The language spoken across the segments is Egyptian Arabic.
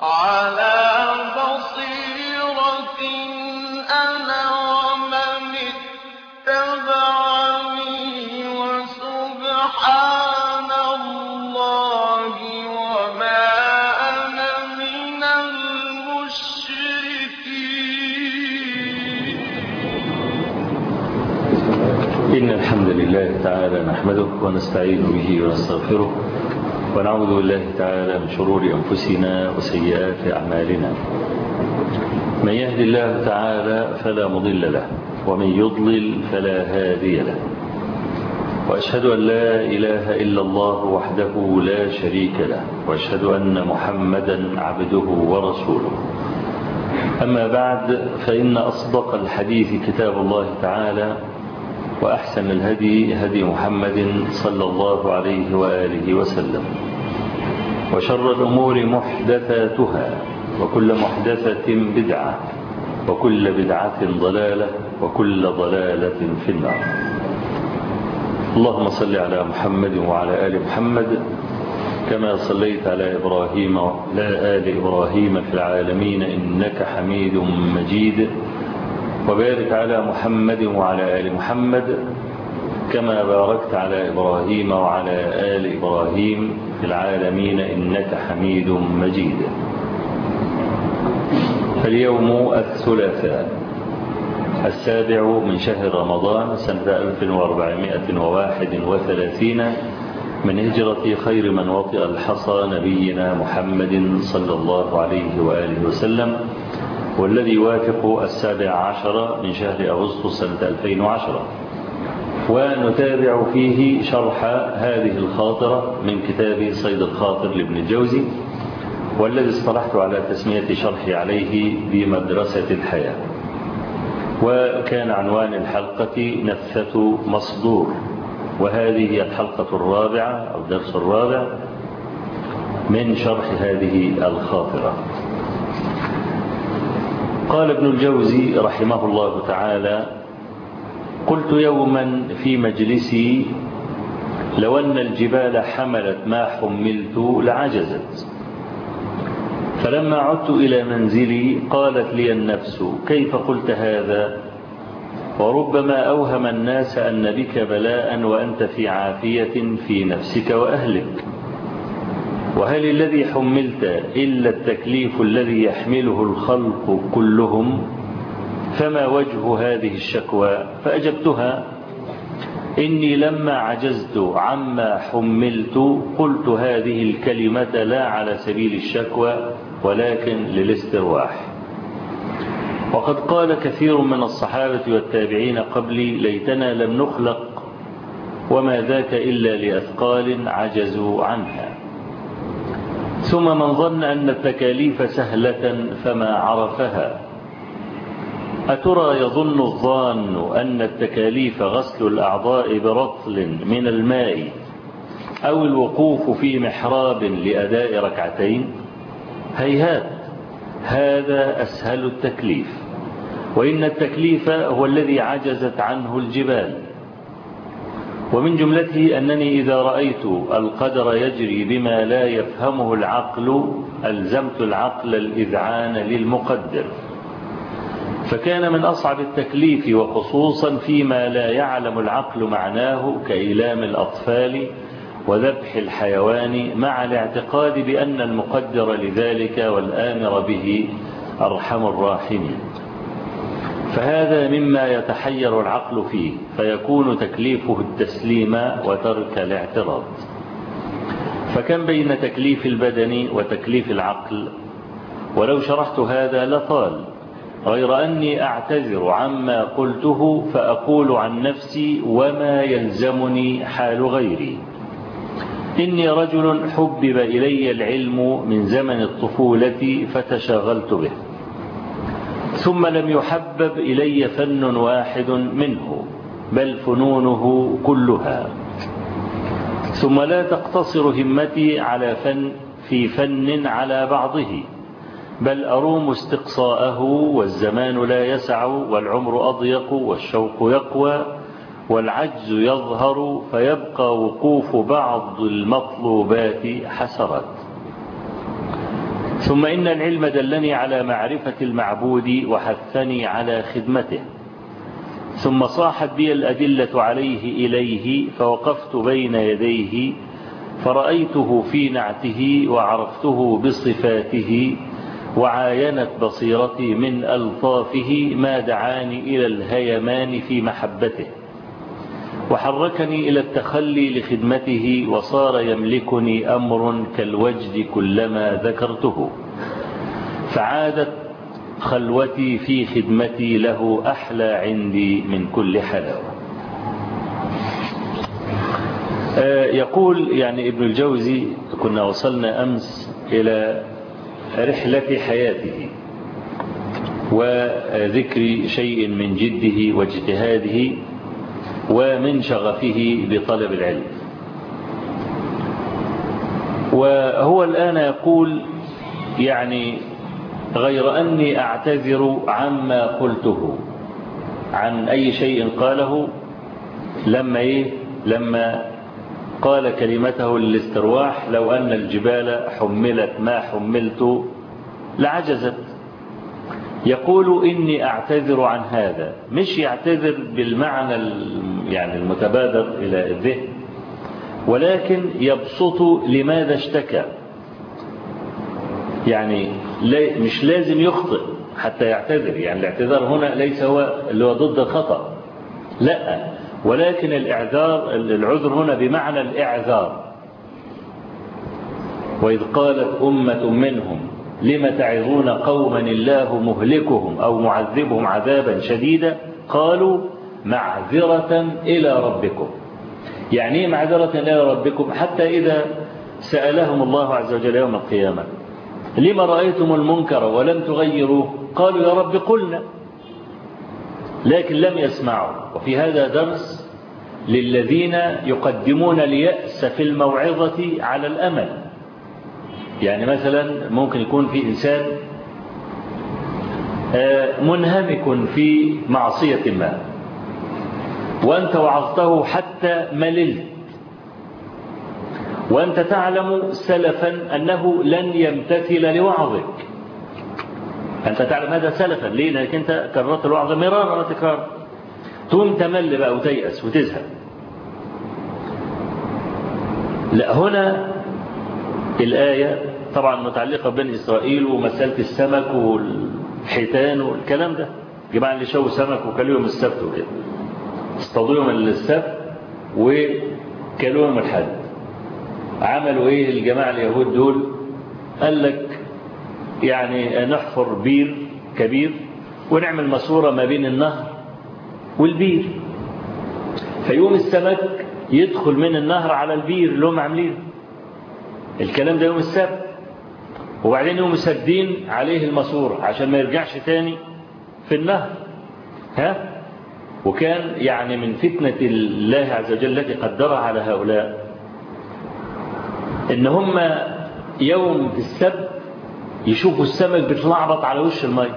عَلَىٰ بَصِيرَةٍ أَنَا وَمَنِ اتَّبَعَنِي ۖ وَسُبْحَانَ اللَّهِ وَمَا أَنَا مِنَ الْمُشْرِكِينَ إن الحمد لله تعالى نحمده ونستعين به ونستغفره ونعوذ بالله تعالى من شرور أنفسنا وسيئات أعمالنا من يهد الله تعالى فلا مضل له ومن يضلل فلا هادي له وأشهد أن لا إله إلا الله وحده لا شريك له وأشهد أن محمدا عبده ورسوله أما بعد فإن أصدق الحديث كتاب الله تعالى وأحسن الهدي هدي محمد صلى الله عليه وآله وسلم وشر الأمور محدثاتها وكل محدثة بدعة وكل بدعة ضلالة وكل ضلالة في النار اللهم صل على محمد وعلى آل محمد كما صليت على إبراهيم وعلى آل إبراهيم في العالمين إنك حميد مجيد وبارك على محمد وعلى آل محمد كما باركت على إبراهيم وعلى آل إبراهيم في العالمين إنك حميد مجيد اليوم الثلاثاء السابع من شهر رمضان سنة 1431 من هجرة خير من وطئ الحصى نبينا محمد صلى الله عليه وآله وسلم والذي يوافق السابع عشر من شهر أغسطس سنة 2010 ونتابع فيه شرح هذه الخاطرة من كتاب صيد الخاطر لابن الجوزي والذي اصطلحت على تسمية شرحي عليه بمدرسة الحياة وكان عنوان الحلقة نفثة مصدور وهذه هي الحلقة الرابعة أو الدرس الرابع من شرح هذه الخاطرة قال ابن الجوزي رحمه الله تعالى قلت يوما في مجلسي لو أن الجبال حملت ما حملت لعجزت فلما عدت إلى منزلي قالت لي النفس كيف قلت هذا وربما أوهم الناس أن بك بلاء وأنت في عافية في نفسك وأهلك وهل الذي حملت إلا التكليف الذي يحمله الخلق كلهم فما وجه هذه الشكوى فأجبتها إني لما عجزت عما حملت قلت هذه الكلمة لا على سبيل الشكوى ولكن للاسترواح وقد قال كثير من الصحابة والتابعين قبلي ليتنا لم نخلق وما ذاك إلا لأثقال عجزوا عنها ثم من ظن أن التكاليف سهلة فما عرفها أترى يظن الظان أن التكاليف غسل الأعضاء برطل من الماء أو الوقوف في محراب لأداء ركعتين هيهات هذا أسهل التكليف وإن التكليف هو الذي عجزت عنه الجبال ومن جملته أنني إذا رأيت القدر يجري بما لا يفهمه العقل ألزمت العقل الإذعان للمقدر فكان من أصعب التكليف وخصوصا فيما لا يعلم العقل معناه كإيلام الأطفال وذبح الحيوان مع الاعتقاد بأن المقدر لذلك والآمر به أرحم الراحمين فهذا مما يتحير العقل فيه فيكون تكليفه التسليم وترك الاعتراض فكم بين تكليف البدن وتكليف العقل ولو شرحت هذا لطال غير أني أعتذر عما قلته فأقول عن نفسي وما يلزمني حال غيري إني رجل حبب إلي العلم من زمن الطفولة فتشاغلت به ثم لم يحبب إلي فن واحد منه بل فنونه كلها ثم لا تقتصر همتي على فن في فن على بعضه بل أروم استقصاءه والزمان لا يسع والعمر أضيق والشوق يقوى والعجز يظهر فيبقى وقوف بعض المطلوبات حسرات ثم إن العلم دلني على معرفة المعبود وحثني على خدمته ثم صاحت بي الأدلة عليه إليه فوقفت بين يديه فرأيته في نعته وعرفته بصفاته وعاينت بصيرتي من ألطافه ما دعاني إلى الهيمان في محبته وحركني إلى التخلي لخدمته وصار يملكني أمر كالوجد كلما ذكرته فعادت خلوتي في خدمتي له أحلى عندي من كل حلاوة يقول يعني ابن الجوزي كنا وصلنا أمس إلى رحلة حياته وذكر شيء من جده واجتهاده ومن شغفه بطلب العلم وهو الآن يقول يعني غير أني أعتذر عما قلته عن أي شيء قاله لما إيه لما قال كلمته للاسترواح لو أن الجبال حملت ما حملت لعجزت يقول إني أعتذر عن هذا مش يعتذر بالمعنى يعني المتبادر إلى الذهن ولكن يبسط لماذا اشتكى يعني مش لازم يخطئ حتى يعتذر يعني الاعتذار هنا ليس هو اللي هو ضد الخطأ لا ولكن الاعذار العذر هنا بمعنى الاعذار وإذ قالت أمة منهم لم تعظون قوما الله مهلكهم أو معذبهم عذابا شديدا قالوا معذرة إلى ربكم يعني ايه معذرة إلى ربكم حتى إذا سألهم الله عز وجل يوم القيامة لما رأيتم المنكر ولم تغيروا قالوا يا رب قلنا لكن لم يسمعوا وفي هذا درس للذين يقدمون اليأس في الموعظة على الأمل يعني مثلا ممكن يكون في إنسان منهمك في معصية ما وأنت وعظته حتى مللت وأنت تعلم سلفا أنه لن يمتثل لوعظك أنت تعلم هذا سلفا ليه لأنك أنت كررت الوعظ مرارا وتكرارا تقوم تمل بقى وتيأس وتزهق لا هنا الآية طبعا متعلقة بين إسرائيل ومسألة السمك والحيتان والكلام ده جماعة اللي شووا سمك وكلوا يوم السبت وكده اصطادوا يوم السبت وكلوا يوم الحد عملوا ايه الجماعة اليهود دول قال لك يعني نحفر بير كبير ونعمل ماسورة ما بين النهر والبير فيوم السمك يدخل من النهر على البير اللي هم عاملينه الكلام ده يوم السبت وبعدين يوم سدين عليه الماسورة عشان ما يرجعش تاني في النهر ها وكان يعني من فتنة الله عز وجل التي قدرها على هؤلاء ان هم يوم في السبت يشوفوا السمك بتلعبط على وش المية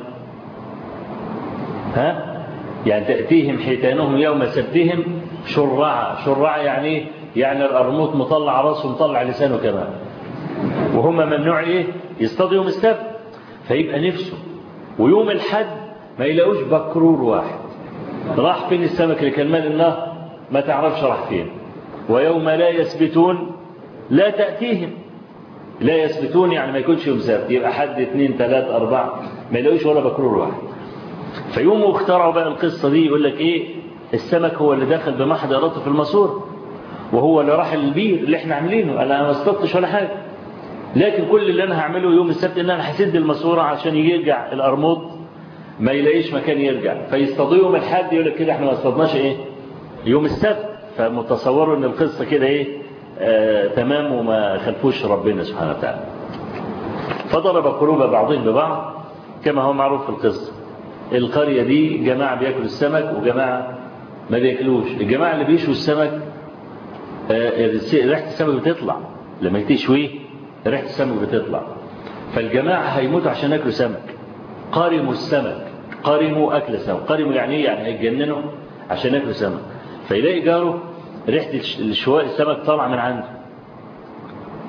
ها يعني تأتيهم حيتانهم يوم سبتهم شرعة شرعة يعني ايه يعني القرموط مطلع راسه مطلع لسانه كمان وهم ممنوع ايه يصطادوا يوم السبت فيبقى نفسه ويوم الحد ما يلاقوش بكرور واحد راح فين السمك اللي كان مال النهر ما تعرفش راح فين ويوم لا يثبتون لا تأتيهم لا يثبتون يعني ما يكونش يوم سبت يبقى حد اثنين ثلاث أربعة ما يلاقوش ولا بكرور واحد فيوم اخترعوا بقى القصة دي يقول لك ايه السمك هو اللي دخل بمحضرته في الماسور وهو اللي راح البير اللي احنا عاملينه انا ما اصطدتش ولا حاجة لكن كل اللي انا هعمله يوم السبت ان انا هسد الماسورة عشان يرجع القرموط ما يلاقيش مكان يرجع فيصطادوا يوم الحد يقول لك كده احنا ما اصطدناش ايه يوم السبت فمتصوروا ان القصة كده ايه آه تمام وما خلفوش ربنا سبحانه وتعالى فضرب قلوب بعضهم ببعض كما هو معروف في القصة القرية دي جماعة بياكلوا السمك وجماعة ما بياكلوش الجماعة اللي بيشوا السمك آه ريحة السمك بتطلع لما تشويه ريحة السمك بتطلع فالجماعة هيموتوا عشان ياكلوا سمك قارموا السمك قارموا أكل السمك قارموا يعني ايه يعني هيتجننوا عشان ياكلوا سمك فيلاقي جاره ريحة الشواء السمك طالعة من عنده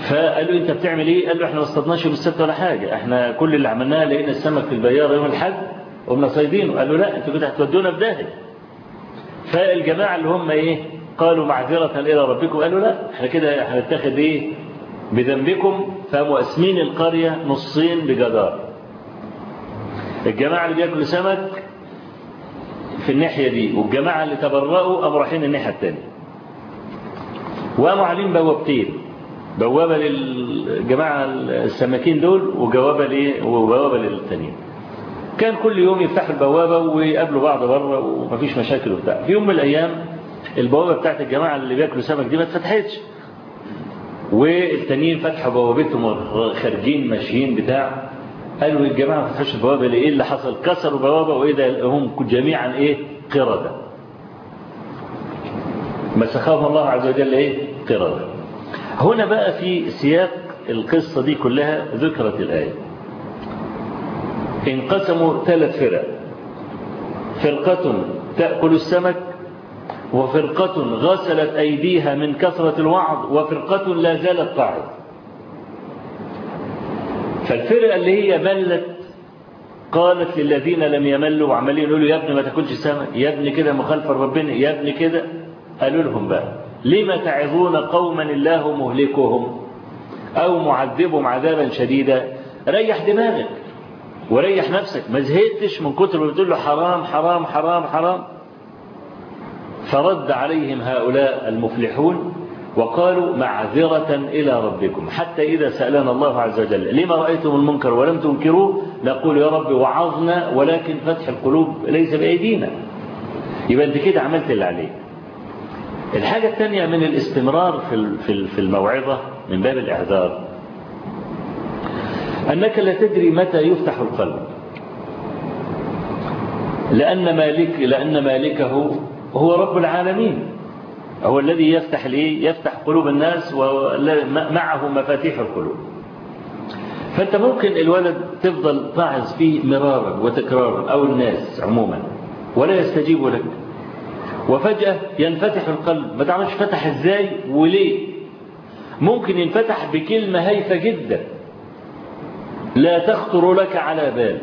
فقال له انت بتعمل ايه قال له احنا ما اصطدناش يوم السبت ولا حاجه احنا كل اللي عملناه لقينا السمك في البيار يوم الحد وقمنا صيدينه قال له لا انتوا كده هتودونا في داهيه فالجماعه اللي هم ايه قالوا معذره الى ربكم قالوا لا احنا كده هنتخذ ايه بذنبكم فمقسمين القريه نصين بجدار الجماعه اللي بياكلوا سمك في الناحيه دي والجماعه اللي تبرأوا قاموا رايحين الناحيه الثانيه وقاموا عاملين بوابتين بوابة للجماعة السماكين دول وجوابة ليه وبوابة للتانيين كان كل يوم يفتحوا البوابة ويقابلوا بعض بره ومفيش مشاكل وبتاع في يوم من الأيام البوابة بتاعت الجماعة اللي بياكلوا سمك دي ما اتفتحتش والتانيين فتحوا بوابتهم خارجين ماشيين بتاع قالوا الجماعة ما فتحوش البوابة ليه ايه اللي حصل كسروا بوابة وايه ده هم جميعا ايه قردة مسخهم الله عز وجل ايه قردة هنا بقى في سياق القصة دي كلها ذكرت الآية انقسموا ثلاث فرق فرقة تأكل السمك وفرقة غسلت أيديها من كثرة الوعظ وفرقة لا زالت تعظ فالفرقة اللي هي ملت قالت للذين لم يملوا وعمالين يقولوا يا ابني ما تاكلش سمك يا ابني كده مخالفة ربنا يا ابني كده قالوا لهم بقى لما تعظون قوما الله مهلكهم أو معذبهم عذابا شديدا ريح دماغك وريح نفسك ما زهقتش من كتر ما بتقول له حرام حرام حرام حرام فرد عليهم هؤلاء المفلحون وقالوا معذرة إلى ربكم حتى إذا سألنا الله عز وجل لما رأيتم المنكر ولم تنكروه نقول يا رب وعظنا ولكن فتح القلوب ليس بأيدينا يبقى أنت كده عملت اللي عليك الحاجة الثانية من الاستمرار في في الموعظة من باب الإعذار أنك لا تدري متى يفتح القلب لأن مالك لأن مالكه هو رب العالمين هو الذي يفتح ليه يفتح قلوب الناس ومعه مفاتيح القلوب فأنت ممكن الولد تفضل تعظ فيه مرارا وتكرارا أو الناس عموما ولا يستجيب لك وفجأة ينفتح القلب ما تعرفش فتح ازاي وليه ممكن ينفتح بكلمة هايفة جدا لا تخطر لك على بال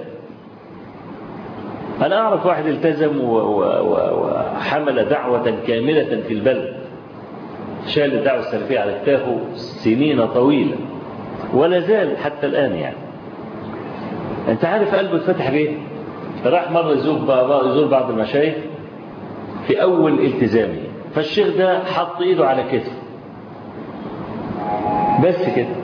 أنا أعرف واحد التزم وحمل دعوة كاملة في البلد شال الدعوة السلفية على كتافه سنين طويلة ولا زال حتى الآن يعني أنت عارف قلبه اتفتح بيه راح مرة يزور بعض المشايخ في أول التزامه فالشيخ ده حط إيده على كتفه بس كده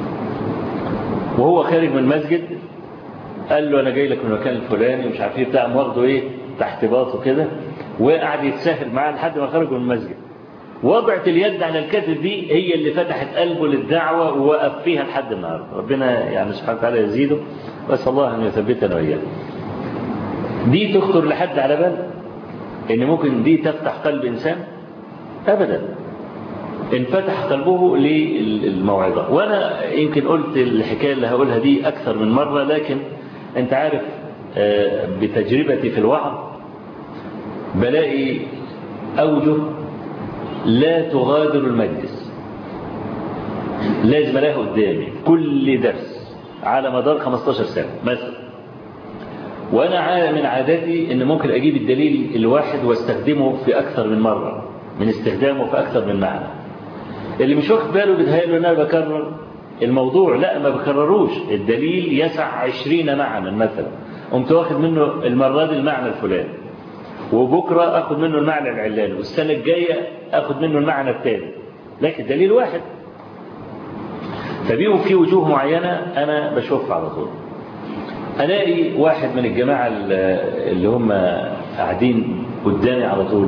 وهو خارج من المسجد قال له أنا جاي لك من المكان الفلاني ومش عارف ايه بتاع واخده إيه تحت باطه كده وقعد يتساهل معاه لحد ما خرج من المسجد وضعت اليد على الكتف دي هي اللي فتحت قلبه للدعوة ووقف فيها لحد النهارده ربنا يعني سبحانه وتعالى يزيده واسال الله أن يثبتنا وإياه دي تخطر لحد على بال ان ممكن دي تفتح قلب انسان ابدا انفتح قلبه للموعظة وانا يمكن قلت الحكاية اللي هقولها دي اكثر من مرة لكن انت عارف بتجربتي في الوعظ بلاقي اوجه لا تغادر المجلس لازم الاقيها قدامي كل درس على مدار 15 سنة مثلا وانا من عاداتي ان ممكن اجيب الدليل الواحد واستخدمه في اكثر من مرة من استخدامه في اكثر من معنى اللي مش واخد باله بيتهيأله ان انا بكرر الموضوع لا ما بكرروش الدليل يسع عشرين معنى مثلا قمت واخد منه المرة دي المعنى الفلاني وبكرة اخد منه المعنى العلاني والسنة الجاية اخد منه المعنى الثاني لكن دليل واحد فبيبقوا في وجوه معينة انا بشوفها على طول الاقي واحد من الجماعة اللي هم قاعدين قدامي على طول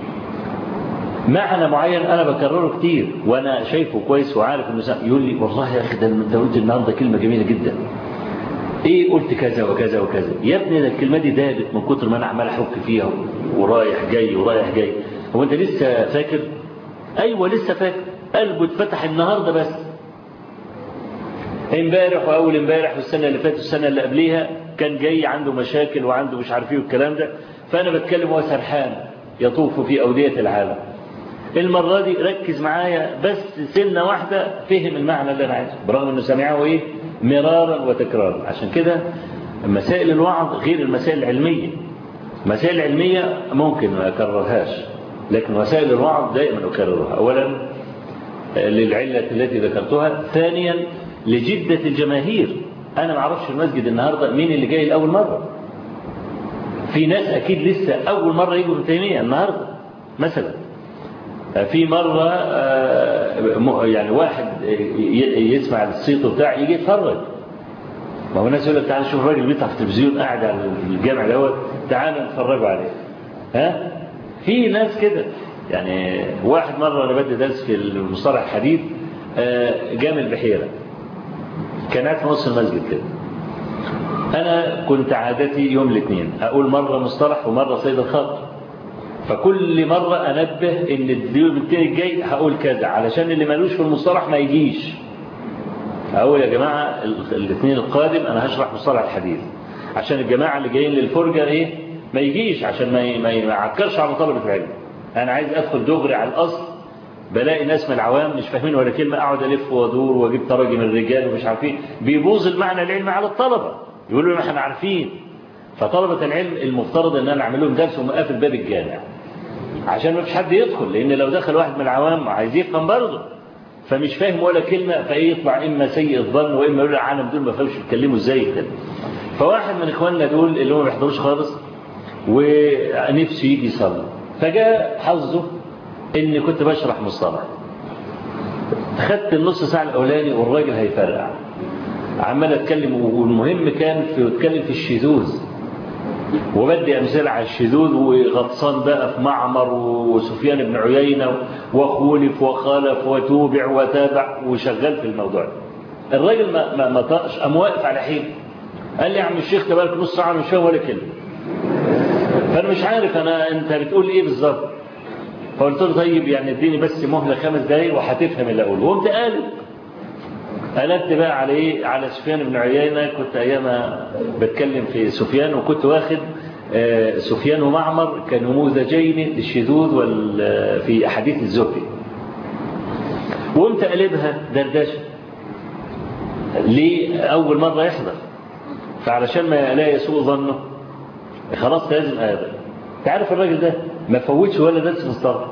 معنى معين انا بكرره كتير وانا شايفه كويس وعارف انه يقول لي والله يا اخي ده انت قلت النهارده كلمه جميله جدا ايه قلت كذا وكذا وكذا يا ابني ده الكلمه دي دابت من كتر ما انا عمال احك فيها ورايح جاي ورايح جاي هو انت لسه فاكر ايوه لسه فاكر قلبه اتفتح النهارده بس امبارح واول امبارح والسنه اللي فاتت والسنه اللي قبليها كان جاي عنده مشاكل وعنده مش عارف ايه والكلام ده فانا بتكلم وهو سرحان يطوف في اوديه العالم المرة دي ركز معايا بس سنة واحدة فهم المعنى اللي أنا عايزه برغم أنه سمعه إيه مرارا وتكرارا عشان كده مسائل الوعظ غير المسائل العلمية مسائل العلمية ممكن ما أكررهاش لكن مسائل الوعظ دائما أكررها أولا للعلة التي ذكرتها ثانيا لجدة الجماهير أنا ما اعرفش المسجد النهاردة مين اللي جاي لأول مرة في ناس أكيد لسه أول مرة يجوا ابن تيمية النهاردة مثلا في مرة يعني واحد يسمع الصيت بتاع يجي يتفرج ما هو الناس يقول لك تعالى شوف الراجل بيطلع في التلفزيون قاعد على الجامع دوت تعالى نتفرجوا عليه ها في ناس كده يعني واحد مرة أنا بدي درس في المصطلح الحديث جامع البحيرة كان قاعد في نص المسجد كده أنا كنت عادتي يوم الاثنين أقول مرة مصطلح ومرة صيد الخاطر فكل مرة أنبه إن اليوم التاني الجاي هقول كذا علشان اللي مالوش في المصطلح ما يجيش أقول يا جماعة الاثنين القادم أنا هشرح مصطلح الحديث عشان الجماعة اللي جايين للفرجة إيه ما يجيش عشان ما ما يعكرش على طلبة العلم أنا عايز أدخل دغري على الأصل بلاقي ناس من العوام مش فاهمين ولا كلمة أقعد ألف وأدور وأجيب تراجم الرجال ومش عارفين بيبوظ المعنى العلمي على الطلبة يقولوا احنا عارفين فطلبة العلم المفترض ان انا اعمل لهم درس ومقافل باب الجامع عشان ما فيش حد يدخل لان لو دخل واحد من العوام عايز يفهم برضه فمش فاهم ولا كلمة فايه يطلع اما سيء الظن واما يقول العالم دول ما فهمش يتكلموا ازاي كده فواحد من اخواننا دول اللي هم ما بيحضروش خالص ونفسه يجي يصلي فجاء حظه اني كنت بشرح مصطلح خدت النص ساعة الاولاني والراجل هيفرقع عمال اتكلم والمهم كان في اتكلم في الشذوذ وبدي امثله على الشذوذ وغطسان بقى في معمر وسفيان بن عيينه وخولف وخالف وتوبع وتابع وشغال في الموضوع الراجل ما ما, ما طقش قام واقف على حين قال لي يا عم الشيخ ده بالك نص ساعه مش فاهم ولا كلمه فانا مش عارف انا انت بتقول ايه بالظبط فقلت له طيب يعني اديني بس مهله خمس دقايق وهتفهم اللي اقوله وقمت قالب قلبت بقى على ايه على سفيان بن عيينة كنت ايام بتكلم في سفيان وكنت واخد سفيان ومعمر كنموذجين للشذوذ في احاديث الزهري وقمت قلبها دردشه ليه اول مرة يحضر فعلشان ما لا يسوء ظنه خلاص لازم اقابل تعرف الراجل ده ما فوتش ولا درس مصطلح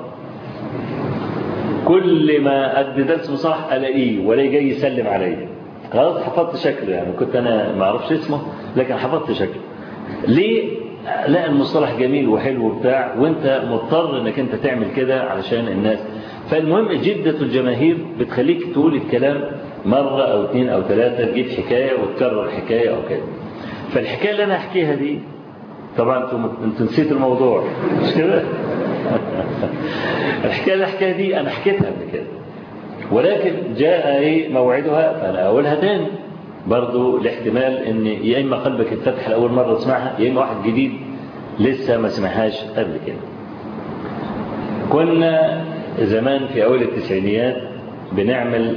كل ما أدي درس مصطلح ألاقيه ولا جاي يسلم عليا خلاص حفظت شكله يعني كنت أنا ما أعرفش اسمه لكن حفظت شكله ليه لا المصطلح جميل وحلو وبتاع وانت مضطر انك انت تعمل كده علشان الناس فالمهم جدة الجماهير بتخليك تقول الكلام مرة او اثنين او ثلاثة تجيب حكاية وتكرر حكاية او كده فالحكاية اللي انا احكيها دي طبعا انتم نسيت الموضوع مش كده الحكاية الحكاية دي أنا حكيتها قبل كده ولكن جاء إيه موعدها فأنا أقولها تاني برضو الاحتمال ان يا إما قلبك يتفتح لأول مرة تسمعها يا إما واحد جديد لسه ما سمعهاش قبل كده كنا زمان في أول التسعينيات بنعمل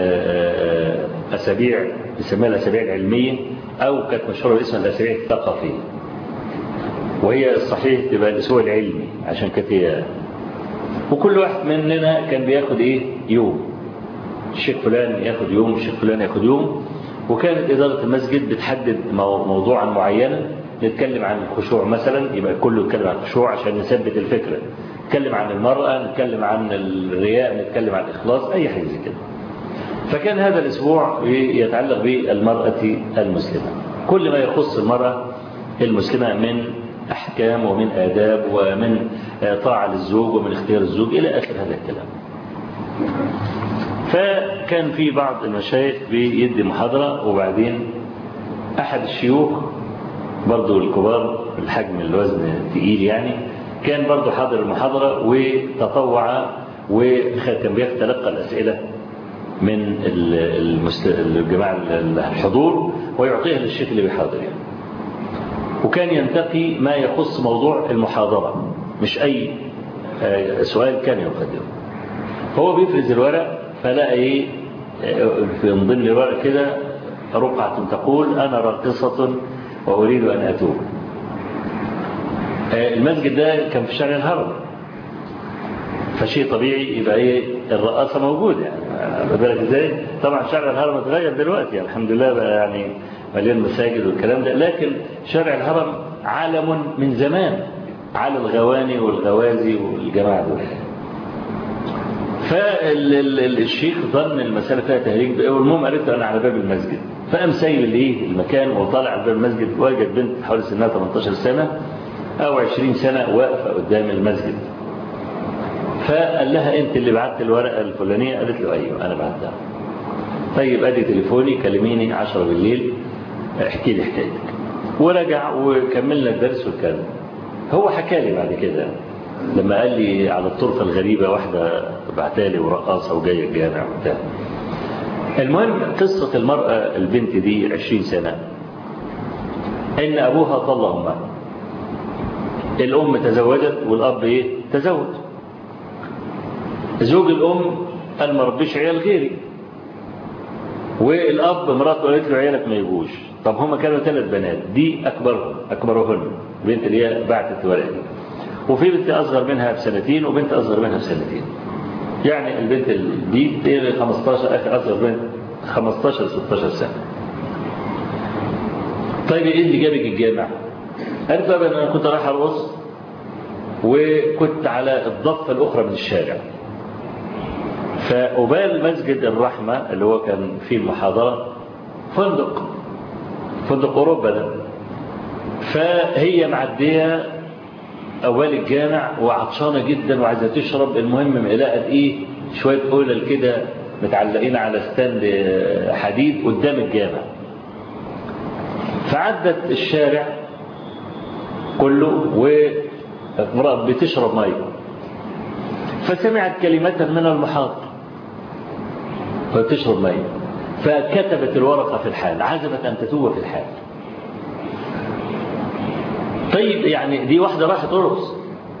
أسابيع نسميها الأسابيع العلمية أو كانت مشهورة باسم الأسابيع الثقافية وهي الصحيح تبقى الأسبوع العلمي عشان كانت وكل واحد مننا كان بياخد ايه يوم الشيخ فلان ياخد يوم الشيخ فلان ياخد يوم وكانت إدارة المسجد بتحدد موضوعا معينا نتكلم عن الخشوع مثلا يبقى كله يتكلم عن الخشوع عشان نثبت الفكرة نتكلم عن المرأة نتكلم عن الرياء نتكلم عن الإخلاص أي حاجة زي كده فكان هذا الأسبوع يتعلق بالمرأة المسلمة كل ما يخص المرأة المسلمة من أحكام ومن آداب ومن طاعة للزوج ومن اختيار الزوج إلى آخر هذا الكلام فكان في بعض المشايخ بيدي محاضرة وبعدين أحد الشيوخ برضو الكبار الحجم الوزن تقيل يعني كان برضو حاضر المحاضرة وتطوع وكان بيتلقى الأسئلة من الجماعة الحضور ويعطيها للشيخ اللي بيحاضر يعني وكان ينتقي ما يخص موضوع المحاضرة مش أي سؤال كان يقدمه هو بيفرز الورق فلقى ايه في ضمن الورق كده رقعة تقول أنا راقصة وأريد أن أتوب المسجد ده كان في شارع الهرم فشيء طبيعي يبقى ايه الرقاصة موجودة يعني بالك ازاي طبعا شارع الهرم اتغير دلوقتي يعني الحمد لله بقى يعني مليان مساجد والكلام ده لكن شارع الهرم عالم من زمان على الغواني والغوازي والجماعة دول فالشيخ ظن المسألة فيها تهريج والمهم قالت له أنا على باب المسجد فقام سايب الايه المكان وطالع على باب المسجد وجد بنت حوالي سنها 18 سنة أو 20 سنة واقفة قدام المسجد فقال لها أنت اللي بعت الورقة الفلانية قالت له أيوه أنا بعتها طيب أدي تليفوني كلميني 10 بالليل احكي لي حكايتك ورجع وكملنا الدرس والكلام هو حكى لي بعد كده لما قال لي على الطرقة الغريبة واحدة بعتالي ورقاصة وجاية الجامع وبتاع المهم قصة المرأة البنت دي 20 سنة ان ابوها طلق امها الام تزوجت والاب ايه تزوج زوج الام قال ما ربيش عيال غيري والاب مراته قالت له عيالك ما يجوش طب هما كانوا ثلاث بنات دي اكبرهم اكبرهن بنت اللي هي بعتت الورقه دي وفي بنت اصغر منها بسنتين وبنت اصغر منها بسنتين يعني البنت دي 15 اخر اصغر بنت 15 16 سنه طيب ايه اللي جابك الجامع قالت بقى انا كنت رايح ارقص وكنت على الضفه الاخرى من الشارع فقبال مسجد الرحمه اللي هو كان فيه المحاضره فندق فندق اوروبا ده فهي معديه اول الجامع وعطشانه جدا وعايزه تشرب المهم لقت ايه شويه قلل كده متعلقين على ستاند حديد قدام الجامع فعدت الشارع كله وامرأة بتشرب مية فسمعت كلمة من المحاضر فبتشرب مية فكتبت الورقة في الحال عزمت أن تتوب في الحال طيب يعني دي واحدة راحت ترقص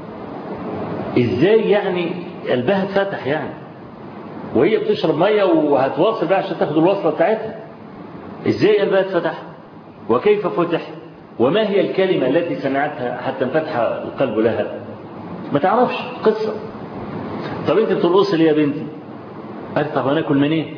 ازاي يعني قلبها اتفتح يعني وهي بتشرب ميه وهتواصل بقى عشان تاخد الوصله بتاعتها ازاي قلبها اتفتح وكيف فتح وما هي الكلمة التي سمعتها حتى انفتح القلب لها ما تعرفش قصة طب انت بترقصي ليه يا بنتي قالت طب انا اكل منين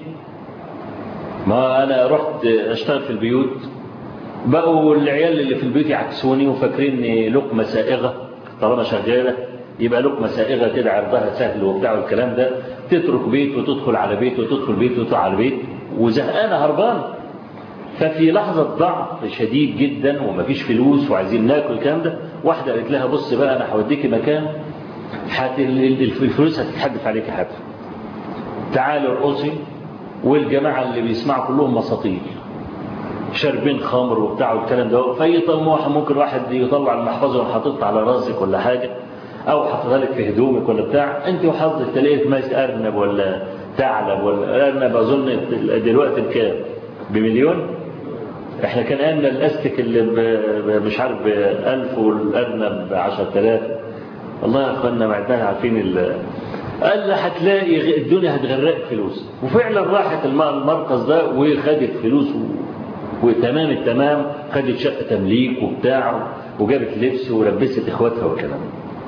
ما انا رحت اشتغل في البيوت بقوا العيال اللي في البيوت يعكسوني وفاكرين لقمة سائغة طالما شغالة يبقى لقمة سائغة كده عرضها سهل وبتاع والكلام ده تترك بيت وتدخل على بيت وتدخل بيت وتدخل على بيت وزهقانة هربان ففي لحظة ضعف شديد جدا ومفيش فلوس وعايزين ناكل الكلام ده واحدة قالت لها بص بقى انا هوديكي مكان حت الفلوس هتتحدف عليك حتى تعالوا ارقصي والجماعة اللي بيسمعوا كلهم مساطيل شاربين خمر وبتاع والكلام ده فاي طموح ممكن واحد يطلع المحفظة وحاططها على راسك ولا حاجة او حاططها لك في هدومك ولا بتاع انت وحظك تلاقيك ماسك ارنب ولا ثعلب ولا ارنب اظن دلوقتي بكام بمليون احنا كان ايامنا الاستك اللي مش عارف ب 1000 والارنب ب 10000 والله يا اخوانا معدنا عارفين ال قال هتلاقي الدنيا هتغرقك فلوس وفعلا راحت المركز ده وخدت فلوس و... وتمام التمام خدت شقه تمليك وبتاع وجابت لبس ولبست اخواتها والكلام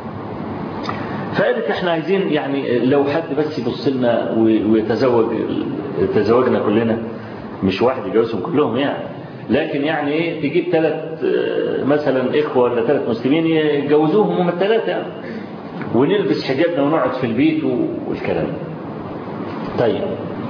فقالت احنا عايزين يعني لو حد بس يبص لنا ويتزوج تزوجنا كلنا مش واحد يجوزهم كلهم يعني لكن يعني ايه تجيب ثلاث مثلا اخوه ولا ثلاث مسلمين يتجوزوهم هم الثلاثه يعني ونلبس حجابنا ونقعد في البيت والكلام طيب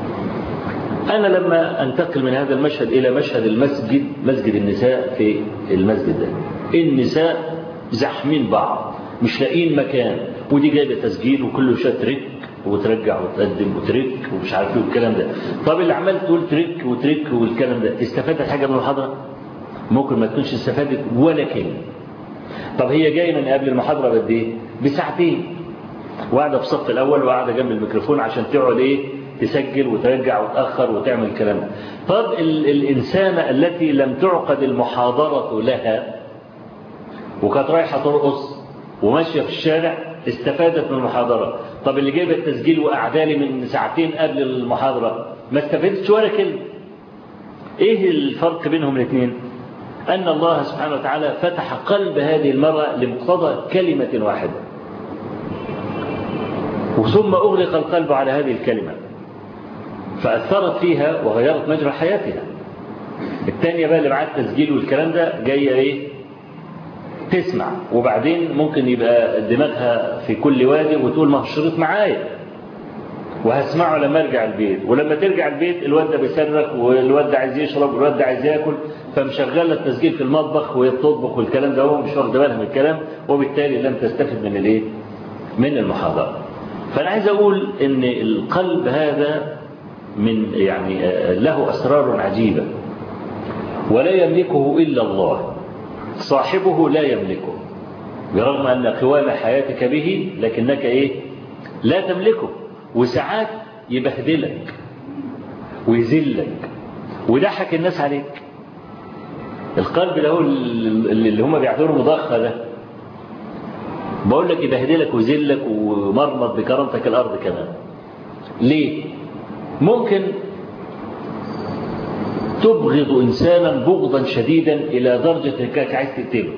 انا لما انتقل من هذا المشهد الى مشهد المسجد مسجد النساء في المسجد ده النساء زحمين بعض مش لاقيين مكان ودي جايبه تسجيل وكله شويه تريك وترجع وتقدم وتريك ومش عارف ايه والكلام ده طب اللي عمال تقول تريك وتريك والكلام ده استفادت حاجه من المحاضره ممكن ما تكونش استفادت ولا كلمه طب هي جايه من قبل المحاضره بقد ايه بساعتين وقاعده في الصف الاول وقاعده جنب الميكروفون عشان تقعد ايه تسجل وترجع وتاخر وتعمل الكلام ده طب ال الانسانه التي لم تعقد المحاضره لها وكانت رايحه ترقص وماشيه في الشارع استفادت من المحاضرة طب اللي جايب التسجيل وقعدالي من ساعتين قبل المحاضرة ما استفادتش ولا كلمة ايه الفرق بينهم الاثنين ان الله سبحانه وتعالى فتح قلب هذه المرأة لمقتضى كلمة واحدة ثم أغلق القلب على هذه الكلمة فأثرت فيها وغيرت مجرى حياتها الثانية بقى اللي معاها التسجيل والكلام ده جاية ايه تسمع وبعدين ممكن يبقى دماغها في كل وادي وتقول ما هو الشريط معايا وهسمعه لما ارجع البيت ولما ترجع البيت الواد ده بيصرخ والواد ده عايز يشرب والواد ده عايز ياكل فمشغله التسجيل في المطبخ وهي بتطبخ والكلام ده هو مش واخد بالها من الكلام وبالتالي لم تستفد من الايه من المحاضره فانا عايز اقول ان القلب هذا من يعني له اسرار عجيبه ولا يملكه الا الله صاحبه لا يملكه برغم ان قوام حياتك به لكنك ايه لا تملكه وساعات يبهدلك ويذلك ويضحك الناس عليك القلب اللي هو اللي هم بيعتبروه مضخه ده بقول لك يبهدلك ويذلك ومرمط بكرامتك الارض كمان ليه ممكن تبغض انسانا بغضا شديدا الى درجه انك عايز تقتله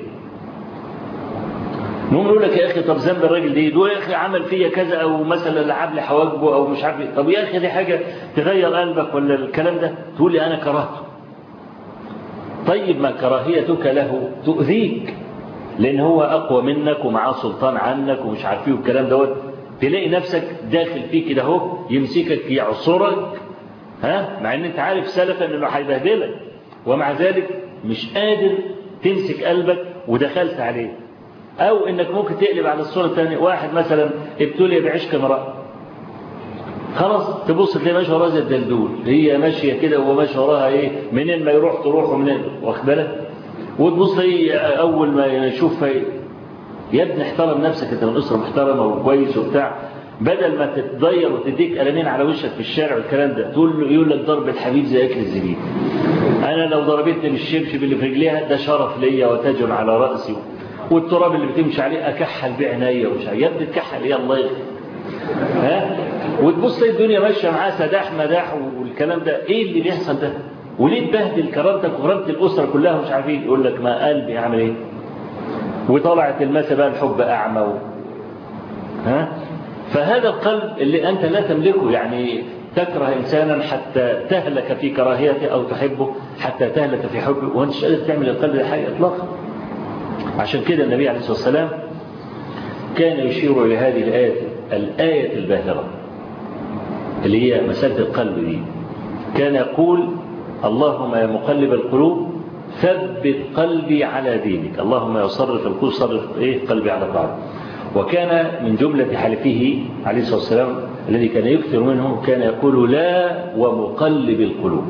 نقوم نقول لك يا اخي طب ذنب الراجل ده يقول يا اخي عمل فيا كذا او مثلا لعب لي حواجبه او مش عارف إيه. طب يا اخي دي حاجه تغير قلبك ولا الكلام ده تقول لي انا كرهته طيب ما كراهيتك له تؤذيك لان هو اقوى منك ومعاه سلطان عنك ومش عارف ايه والكلام دوت تلاقي نفسك داخل فيه كده اهو يمسكك يعصرك ها مع ان انت عارف سلفا انه هيبهدلك ومع ذلك مش قادر تمسك قلبك ودخلت عليه او انك ممكن تقلب على الصوره الثانيه واحد مثلا ابتلي بعشق امراه خلاص تبص تلاقي ماشي وراها زي الدلدول هي ماشيه كده وهو ماشي وراها ايه منين ما يروح تروح ومنين واخد بالك وتبص هي اول ما يشوفها يا ابني احترم نفسك انت من اسره محترمه وكويس وبتاع بدل ما تتضير وتديك قلمين على وشك في الشارع والكلام ده تقول له يقول لك ضرب الحبيب زي اكل الزبيب انا لو ضربتني بالشبشب اللي في رجليها ده شرف ليا وتاج على راسي والتراب اللي بتمشي عليه اكحل بعينيا ومش عارف يا ابني تكحل ايه الله يغفر ها وتبص الدنيا ماشيه معاه سداح مداح والكلام ده ايه اللي بيحصل ده وليه تبهدل كرامتك وكرامه الاسره كلها مش عارفين يقول لك ما قلبي يعمل ايه وطلعت المسا بقى الحب اعمى و... ها فهذا القلب اللي انت لا تملكه يعني تكره انسانا حتى تهلك في كراهيته او تحبه حتى تهلك في حبه وانت مش قادر تعمل القلب ده حاجه اطلاقا عشان كده النبي عليه الصلاه والسلام كان يشير الى هذه الايه الايه الباهره اللي هي مساله القلب دي كان يقول اللهم يا مقلب القلوب ثبت قلبي على دينك اللهم يا صرف القلوب صرف ايه قلبي على طاعتك وكان من جملة حلفه عليه الصلاة والسلام الذي كان يكثر منه كان يقول لا ومقلب القلوب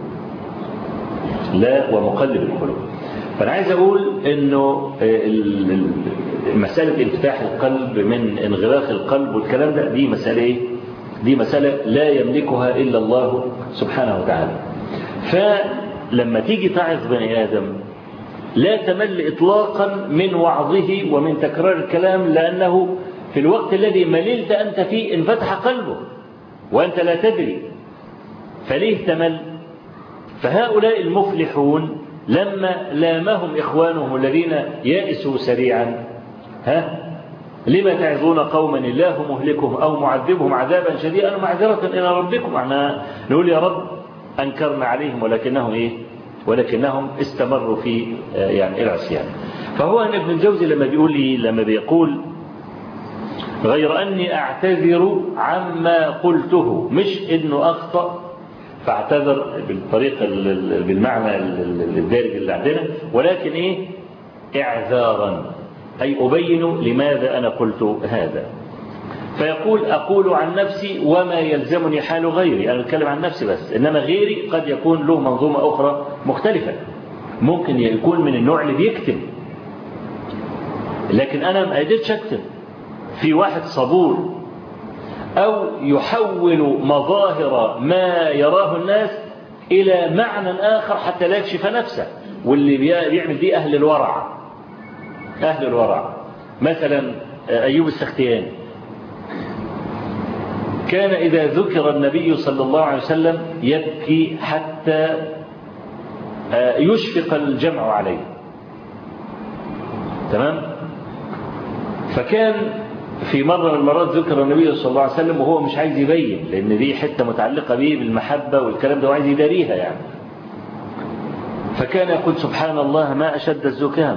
لا ومقلب القلوب فأنا عايز أقول أنه مسألة انفتاح القلب من انغلاق القلب والكلام ده دي مسألة إيه؟ دي مسألة لا يملكها إلا الله سبحانه وتعالى فلما تيجي تعظ بني آدم لا تمل إطلاقا من وعظه ومن تكرار الكلام لأنه في الوقت الذي مللت أنت فيه انفتح قلبه وأنت لا تدري فليه تمل فهؤلاء المفلحون لما لامهم إخوانهم الذين يأسوا سريعا ها لما تعظون قوما الله مهلكهم أو معذبهم عذابا شديدا معذرة إلى ربكم احنا نقول يا رب أنكرنا عليهم ولكنهم إيه ولكنهم استمروا في يعني العصيان فهو ابن الجوزي لما بيقول لي لما بيقول غير أني أعتذر عما قلته مش إنه أخطأ فاعتذر بالطريقة بالمعنى الدارج اللي عندنا ولكن إيه إعذارا أي أبين لماذا أنا قلت هذا فيقول أقول عن نفسي وما يلزمني حال غيري أنا أتكلم عن نفسي بس إنما غيري قد يكون له منظومة أخرى مختلفة ممكن يكون من النوع اللي بيكتب لكن أنا ما قدرتش أكتب في واحد صبور أو يحول مظاهر ما يراه الناس إلى معنى آخر حتى لا يكشف نفسه واللي بيعمل دي أهل الورع أهل الورع مثلا أيوب السختياني كان إذا ذكر النبي صلى الله عليه وسلم يبكي حتى يشفق الجمع عليه تمام فكان في مرة من المرات ذكر النبي صلى الله عليه وسلم وهو مش عايز يبين لأن دي حتة متعلقة به بالمحبة والكلام ده وعايز يداريها يعني فكان يقول سبحان الله ما أشد الزكام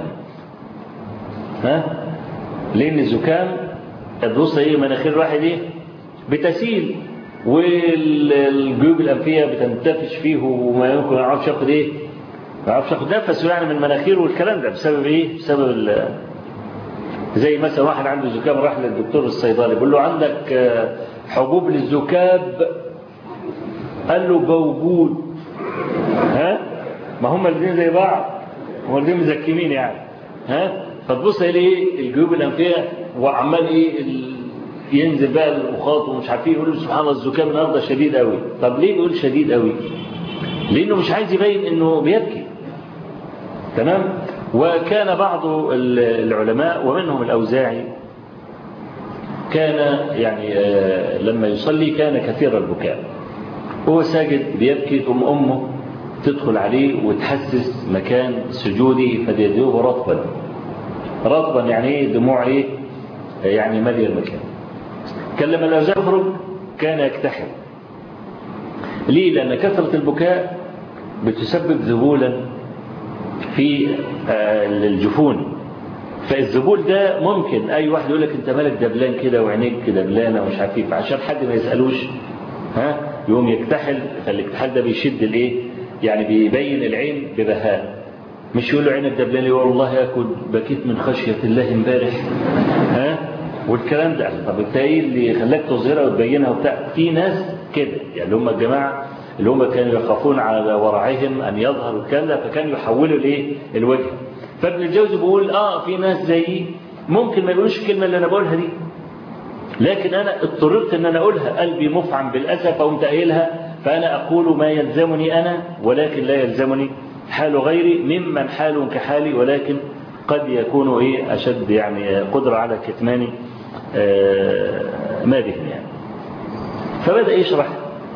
ها لأن الزكام تبص ايه مناخير الواحد ايه بتسيل والجيوب الأنفية بتنتفش فيه وما يمكن ما يعرفش ياخد ايه ما يعرفش ياخد نفسه يعني من مناخيره والكلام ده بسبب ايه بسبب ال زي مثلا واحد عنده زكام راح للدكتور الصيدلي بيقول له عندك حبوب للزكاب قال له موجود ها ما هم الاثنين زي بعض هم الاثنين مزكمين يعني ها فتبص ايه الجيوب الانفيه وعمال ايه ينزل بقى المخاط ومش عارفين يقول سبحان الله الزكام النهارده شديد قوي طب ليه بيقول شديد قوي لانه مش عايز يبين انه بيبكي تمام وكان بعض العلماء ومنهم الأوزاعي كان يعني لما يصلي كان كثير البكاء هو ساجد بيبكي تقوم أمه تدخل عليه وتحسس مكان سجوده فيديه رطبا رطبا يعني ايه دموع ايه يعني مالية المكان كان لما الأوزاعي يخرج كان يكتحل ليه لأن كثرة البكاء بتسبب ذبولا في الجفون فالذبول ده ممكن اي واحد يقول لك انت مالك دبلان كده وعينيك دبلانه ومش عارف ايه فعشان حد ما يسالوش ها يقوم يكتحل فالاكتحال ده بيشد الايه يعني بيبين العين ببهاء مش يقول له عينك دبلانه والله يا كنت بكيت من خشيه الله امبارح ها والكلام ده طب انت ايه اللي خلاك تظهرها وتبينها وبتاع في ناس كده يعني هم الجماعه اللي هم كانوا يخافون على ورعهم أن يظهروا كذا فكانوا يحولوا الايه الوجه فابن الجوزي بيقول اه في ناس زيي ممكن ما يقولوش الكلمة اللي أنا بقولها دي لكن أنا اضطررت أن أنا أقولها قلبي مفعم بالأسف أو قايلها فأنا أقول ما يلزمني أنا ولكن لا يلزمني حال غيري ممن حال كحالي ولكن قد يكون إيه أشد يعني قدرة على كتمان ما بهم يعني فبدأ يشرح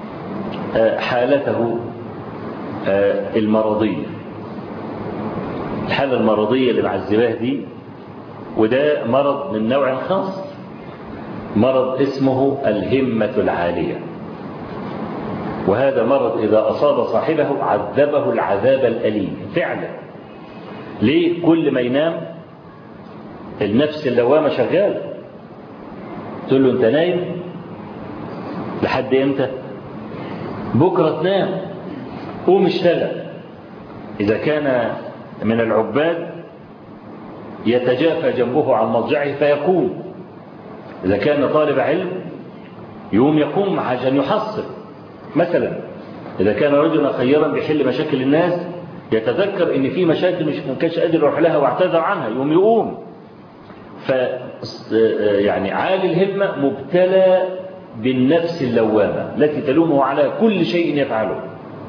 حالته المرضية الحالة المرضية اللي معذباه دي وده مرض من نوع خاص مرض اسمه الهمة العالية وهذا مرض إذا أصاب صاحبه عذبه العذاب الأليم فعلا ليه كل ما ينام النفس اللوامة شغالة تقول له أنت نايم لحد إمتى بكرة تنام قوم اشتغل إذا كان من العباد يتجافى جنبه عن مضجعه فيقوم إذا كان طالب علم يوم يقوم عشان يحصل مثلا إذا كان رجلا خيرا بيحل مشاكل الناس يتذكر ان في مشاكل مش ما كانش قادر يروح لها واعتذر عنها يوم يقوم ف يعني عالي الهمة مبتلى بالنفس اللوامة التي تلومه على كل شيء يفعله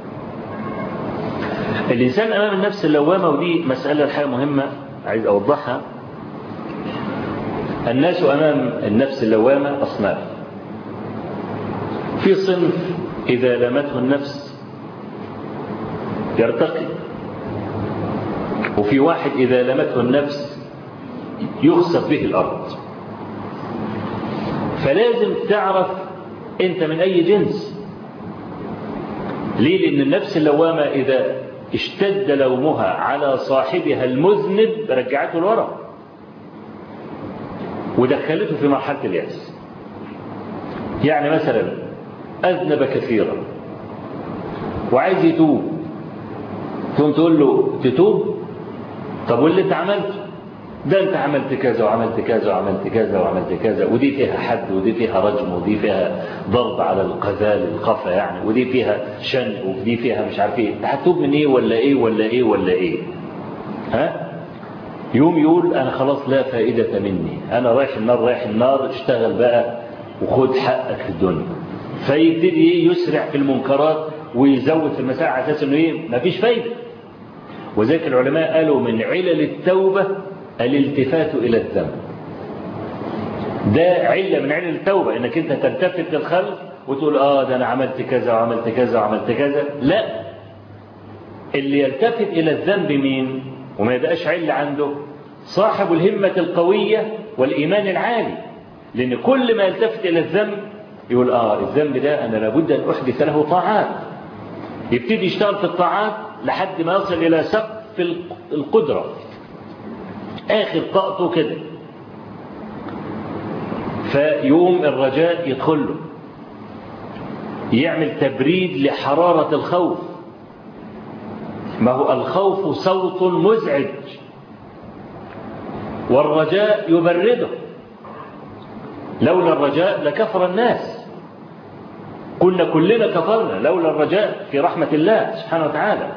الإنسان أمام النفس اللوامة ودي مسألة الحقيقة مهمة عايز أوضحها الناس أمام النفس اللوامة أصناف في صنف إذا لمته النفس يرتقي وفي واحد إذا لمته النفس يخسف به الأرض فلازم تعرف أنت من أي جنس ليه لأن النفس اللوامة إذا اشتد لومها على صاحبها المذنب رجعته لورا ودخلته في مرحلة اليأس يعني مثلا أذنب كثيرا وعايز يتوب ثم تقول له تتوب طب واللي انت عملته ده انت عملت كذا وعملت كذا وعملت كذا وعملت كذا ودي فيها حد ودي فيها رجم ودي فيها ضرب على القذال القفا يعني ودي فيها شن ودي فيها مش عارف ايه هتوب من ايه ولا ايه ولا ايه ولا ايه ها يوم يقول انا خلاص لا فائدة مني انا رايح النار رايح النار اشتغل بقى وخد حقك في الدنيا فيبتدي يسرع في المنكرات ويزود في المساء على اساس انه ايه مفيش فايده وذلك العلماء قالوا من علل التوبه الالتفات الى الذنب ده عله من علل التوبه انك انت تلتفت للخلق وتقول اه ده انا عملت كذا وعملت كذا وعملت كذا لا اللي يلتفت الى الذنب مين وما يبقاش عله عنده صاحب الهمه القويه والايمان العالي لأن كل ما يلتفت إلى الذنب يقول آه الذنب ده أنا لابد أن أحدث له طاعات يبتدي يشتغل في الطاعات لحد ما يصل إلى سقف القدرة آخر طاقته كده فيقوم الرجاء يدخل له يعمل تبريد لحرارة الخوف ما هو الخوف صوت مزعج والرجاء يبرده لولا الرجاء لكفر الناس كنا كلنا كفرنا لولا الرجاء في رحمة الله سبحانه وتعالى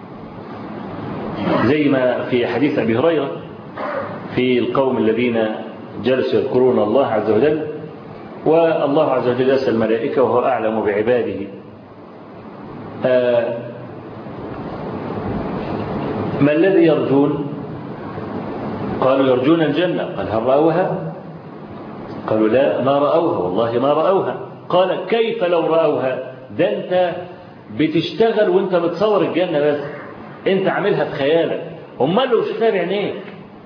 زي ما في حديث أبي هريرة في القوم الذين جلسوا يذكرون الله عز وجل والله عز وجل يسأل الملائكة وهو أعلم بعباده آه ما الذي يرجون قالوا يرجون الجنة قال هل رأوها قالوا لا ما رأوها والله ما رأوها قال كيف لو رأوها ده أنت بتشتغل وانت بتصور الجنة بس انت عاملها في خيالك امال لو شفتها بعينيك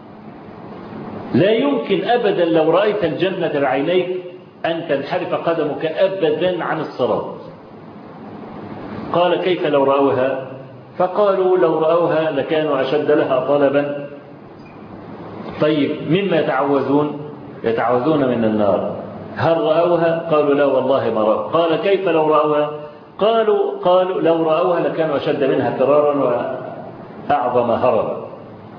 لا يمكن أبدا لو رأيت الجنة بعينيك أن تنحرف قدمك أبدا عن الصراط قال كيف لو رأوها فقالوا لو رأوها لكانوا أشد لها طلبا طيب مما يتعوذون يتعوذون من النار هل رأوها قالوا لا والله ما رأوا قال كيف لو رأوها قالوا قالوا لو رأوها لكانوا أشد منها فرارا وأعظم هربا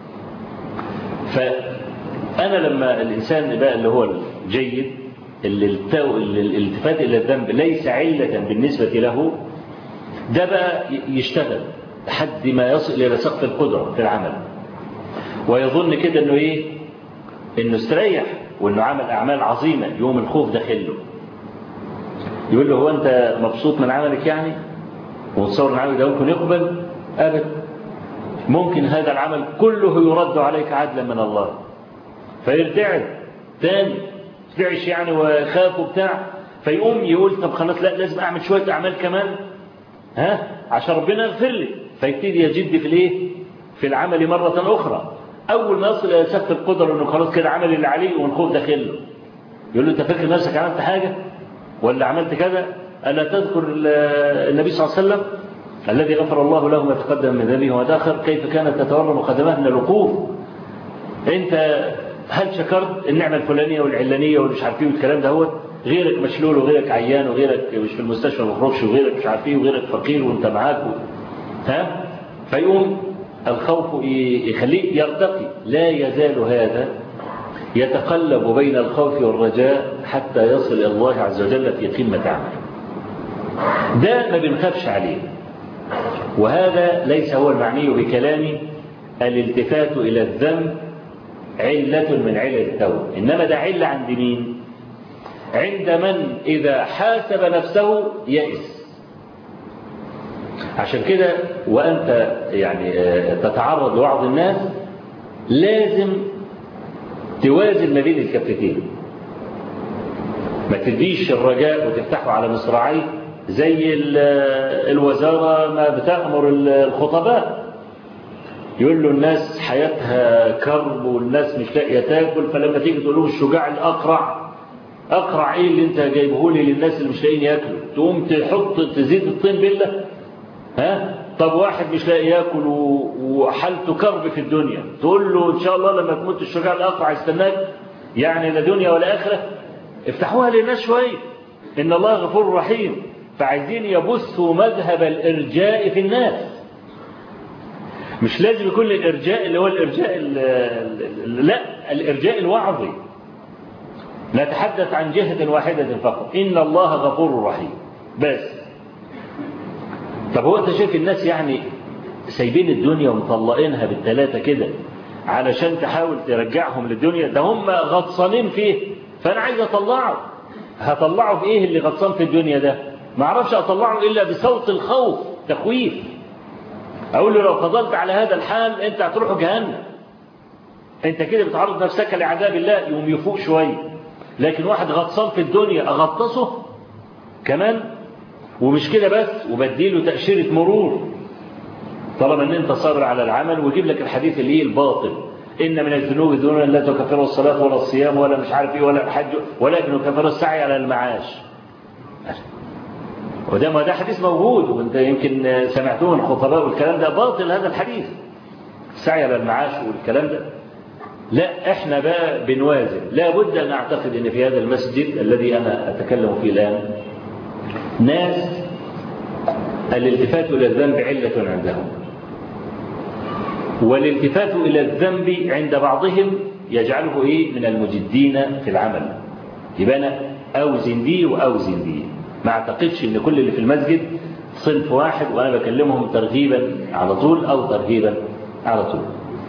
فأنا لما الإنسان بقى اللي هو الجيد اللي الالتفات إلى الذنب ليس علة بالنسبة له ده بقى يشتغل لحد ما يصل إلى سقف القدرة في العمل ويظن كده أنه إيه أنه استريح وأنه عمل أعمال عظيمة يوم الخوف داخله يقول له هو أنت مبسوط من عملك يعني وتصور أن عملك ده ممكن يقبل أبدا ممكن هذا العمل كله يرد عليك عدلا من الله فيرتعد تاني تعش يعني وخاف وبتاع فيقوم يقول طب خلاص لا لازم اعمل شويه اعمال كمان ها عشان ربنا يغفر لي فيبتدي يجد في الايه في العمل مره اخرى اول ما يصل الى سقف القدره انه خلاص كده عمل اللي عليه والخوف داخله يقول له انت فاكر نفسك عملت حاجه ولا عملت كذا الا تذكر النبي صلى الله عليه وسلم الذي غفر الله له ما تقدم من ذنبه وما تاخر كيف كانت تتورم قدماه من الوقوف انت هل شكرت النعمة الفلانية والعلانية والمش عارف ايه والكلام ده هو غيرك مشلول وغيرك عيان وغيرك مش في المستشفى ما بيخرجش وغيرك مش عارف ايه وغيرك فقير وانت معاك و... ها فيقوم الخوف يخليه يرتقي لا يزال هذا يتقلب بين الخوف والرجاء حتى يصل إلى الله عز وجل في قمة عمله ده ما بنخافش عليه وهذا ليس هو المعني بكلامي الالتفات إلى الذنب علة من علل التوبة إنما ده علة عند مين عند من إذا حاسب نفسه يئس عشان كده وأنت يعني تتعرض لوعظ الناس لازم توازن ما بين الكفتين ما تديش الرجاء وتفتحه على مصراعيه زي الوزارة ما بتأمر الخطباء يقول له الناس حياتها كرب والناس مش لاقيه تاكل فلما تيجي تقول له الشجاع الاقرع اقرع ايه اللي انت جايبه لي للناس اللي مش لاقيين ياكلوا تقوم تحط تزيد الطين بله ها طب واحد مش لاقي ياكل وحالته كرب في الدنيا تقول له ان شاء الله لما تموت الشجاع الاقرع يستناك يعني لا دنيا ولا اخره افتحوها للناس شويه ان الله غفور رحيم فعايزين يبثوا مذهب الارجاء في الناس مش لازم يكون الإرجاء اللي هو الإرجاء ال ال لا الإرجاء الوعظي نتحدث عن جهة واحدة فقط إن الله غفور رحيم بس طب هو أنت شايف الناس يعني سايبين الدنيا ومطلقينها بالثلاثة كده علشان تحاول ترجعهم للدنيا ده هم غطسانين فيه فأنا عايز أطلعه هطلعه بإيه اللي غطسان في الدنيا ده ما اعرفش أطلعه إلا بصوت الخوف تخويف أقول له لو فضلت على هذا الحال أنت هتروح جهنم أنت كده بتعرض نفسك لعذاب الله يوم يفوق شوية لكن واحد غطسان في الدنيا أغطسه كمان ومش كده بس وبديله تأشيرة مرور طالما ان انت صابر على العمل ويجيب لك الحديث اللي هي الباطل إن من الذنوب ذنوبا لا تكفر الصلاة ولا الصيام ولا مش عارف إيه ولا الحج ولكن يكفر السعي على المعاش وده ما ده حديث موجود وانت يمكن سمعتوه من الخطباء والكلام ده باطل هذا الحديث السعي على المعاش والكلام ده لا احنا بقى بنوازن لا بد ان اعتقد ان في هذا المسجد الذي انا اتكلم فيه الان ناس الالتفات الى الذنب عله عندهم والالتفات الى الذنب عند بعضهم يجعله ايه من المجدين في العمل يبقى انا اوزن دي واوزن دي ما اعتقدش ان كل اللي في المسجد صنف واحد وانا بكلمهم ترغيبا على طول او ترهيبا على طول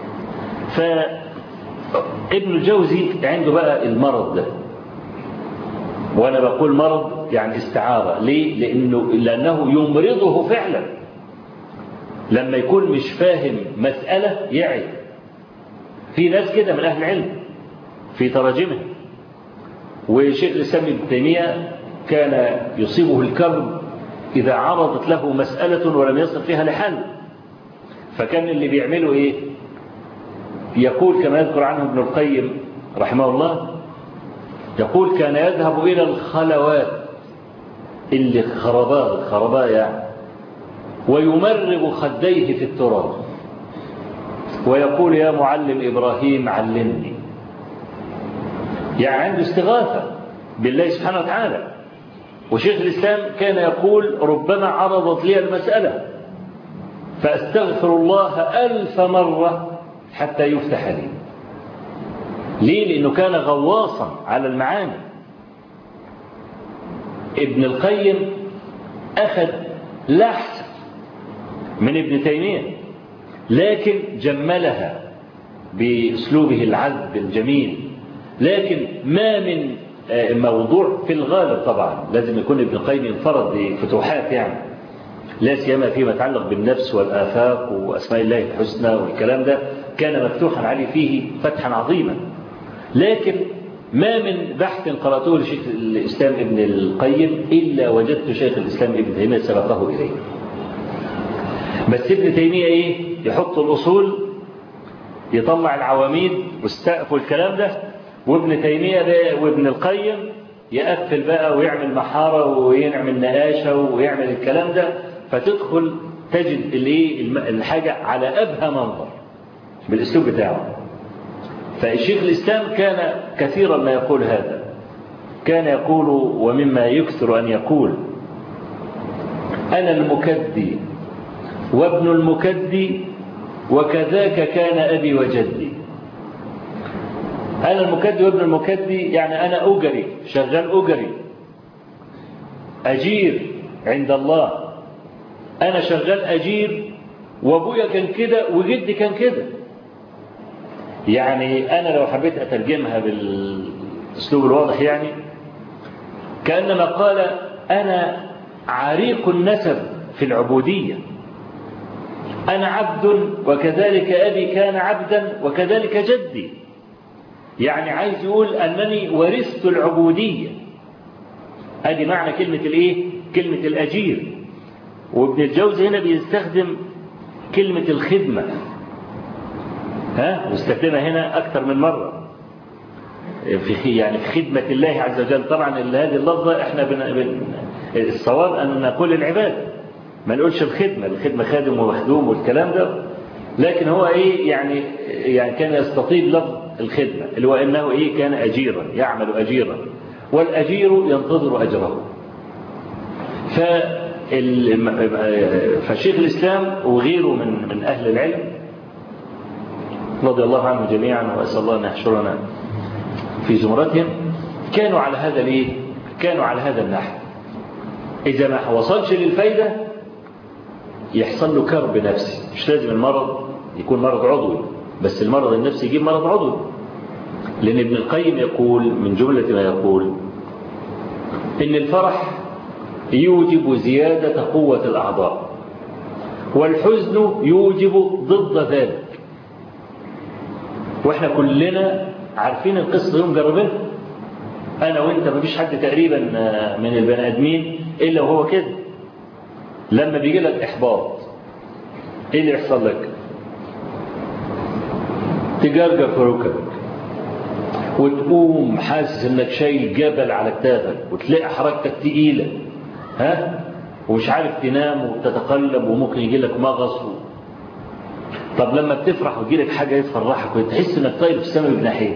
فابن الجوزي عنده بقى المرض ده وانا بقول مرض يعني استعارة ليه لانه لانه يمرضه فعلا لما يكون مش فاهم مسألة يعي في ناس كده من اهل العلم في تراجمه وشيخ الاسلام ابن تيميه كان يصيبه الكرب إذا عرضت له مسألة ولم يصل فيها لحل فكان اللي بيعمله إيه يقول كما يذكر عنه ابن القيم رحمه الله يقول كان يذهب إلى الخلوات اللي خرباء خرباء يعني ويمرغ خديه في التراب ويقول يا معلم إبراهيم علمني يعني عنده استغاثة بالله سبحانه وتعالى وشيخ الإسلام كان يقول ربما عرضت لي المسألة فأستغفر الله ألف مرة حتى يفتح لي ليه لأنه كان غواصا على المعاني ابن القيم أخذ لحظة من ابن تيمية لكن جملها بأسلوبه العذب الجميل لكن ما من موضوع في الغالب طبعا لازم يكون ابن القيم انفرد بفتوحات يعني لا سيما فيما يتعلق بالنفس والآفاق وأسماء الله الحسنى والكلام ده كان مفتوحا عليه فيه فتحا عظيما لكن ما من بحث قرأته لشيخ الإسلام ابن القيم إلا وجدت شيخ الإسلام ابن تيمية سبقه إليه بس ابن تيمية إيه يحط الأصول يطلع العواميد والسقف والكلام ده وابن تيمية ده وابن القيم يقفل بقى ويعمل محارة ويعمل نقاشة ويعمل الكلام ده فتدخل تجد الايه الحاجة على أبهى منظر بالأسلوب بتاعه فالشيخ الإسلام كان كثيرا ما يقول هذا كان يقول ومما يكثر أن يقول أنا المكدي وابن المكدي وكذاك كان أبي وجدي أنا المكدي وابن المكدي يعني أنا أجري شغال أجري أجير عند الله أنا شغال أجير وأبويا كان كده وجدي كان كده يعني أنا لو حبيت أترجمها بالأسلوب الواضح يعني كأنما قال أنا عريق النسب في العبودية أنا عبد وكذلك أبي كان عبدا وكذلك جدي يعني عايز يقول أنني ورثت العبودية ادي معنى كلمة الايه كلمة الأجير وابن الجوزي هنا بيستخدم كلمة الخدمة ها واستخدمها هنا أكثر من مرة في يعني في خدمة الله عز وجل طبعا هذه اللفظة احنا بن... بن... الصواب أن نقول العباد ما نقولش الخدمة الخدمة خادم ومخدوم والكلام ده لكن هو ايه يعني يعني كان يستطيب لفظ الخدمة اللي هو انه ايه كان اجيرا يعمل اجيرا والاجير ينتظر اجره ف فشيخ الاسلام وغيره من من اهل العلم رضي الله عنهم جميعا واسال الله ان يحشرنا في زمرتهم كانوا على هذا الايه كانوا على هذا النحو اذا ما وصلش للفايده يحصل له كرب نفسي مش لازم المرض يكون مرض عضوي بس المرض النفسي يجيب مرض عضوي لأن ابن القيم يقول من جملة ما يقول إن الفرح يوجب زيادة قوة الأعضاء والحزن يوجب ضد ذلك واحنا كلنا عارفين القصة دي ومجربينها أنا وأنت مفيش حد تقريبا من البني آدمين إلا وهو كده لما بيجي لك إحباط إيه اللي يحصل لك تجرجر في ركبك وتقوم حاسس انك شايل جبل على كتافك وتلاقي حركتك تقيلة ها ومش عارف تنام وتتقلب وممكن يجي لك مغص و... طب لما بتفرح ويجي لك حاجة تفرحك وتحس انك طاير في السماء بجناحين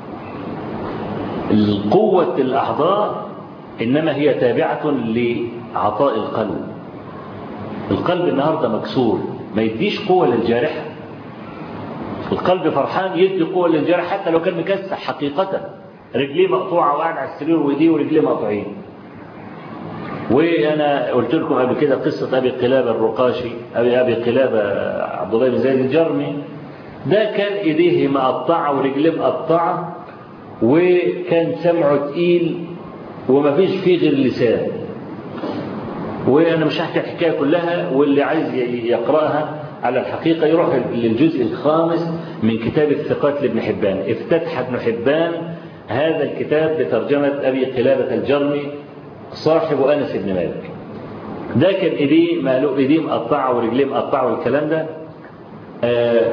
القوة الأعضاء إنما هي تابعة لعطاء القلب القلب النهاردة مكسور ما يديش قوة للجارحة القلب فرحان يدي قوة للجارح حتى لو كان مكسح حقيقة رجليه مقطوعة وقاعد على السرير وايديه ورجليه مقطوعين وانا قلت لكم قبل كده قصة ابي قلابة الرقاشي ابي ابي قلابة عبد الله بن زيد الجرمي ده كان ايديه مقطعة ورجليه مقطعة وكان سمعه تقيل وما فيش فيه غير لسان وانا مش هحكي الحكايه كلها واللي عايز يقراها على الحقيقة يروح للجزء الخامس من كتاب الثقات لابن حبان افتتح ابن حبان هذا الكتاب بترجمة أبي قلابة الجرمي صاحب أنس بن مالك ده كان إيديه مقلوب إيديه مقطعة ورجليه مقطعة والكلام ده آه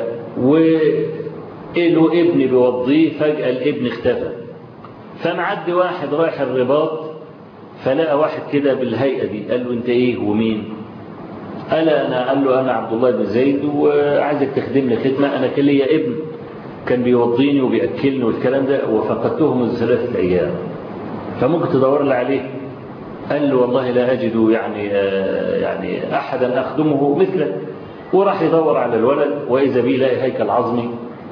وإله ابن بيوضيه فجأة الابن اختفى فمعدي واحد رايح الرباط فلقى واحد كده بالهيئة دي قال له انت ايه ومين قال أنا قال له أنا عبد الله بن زيد وعايزك تخدم لي خدمة أنا كان ليا ابن كان بيوضيني وبيأكلني والكلام ده وفقدته منذ ثلاثة أيام فممكن تدور لي عليه قال له والله لا أجد يعني يعني أحدا أخدمه مثلك وراح يدور على الولد وإذا بيه لاقي هيكل عظمي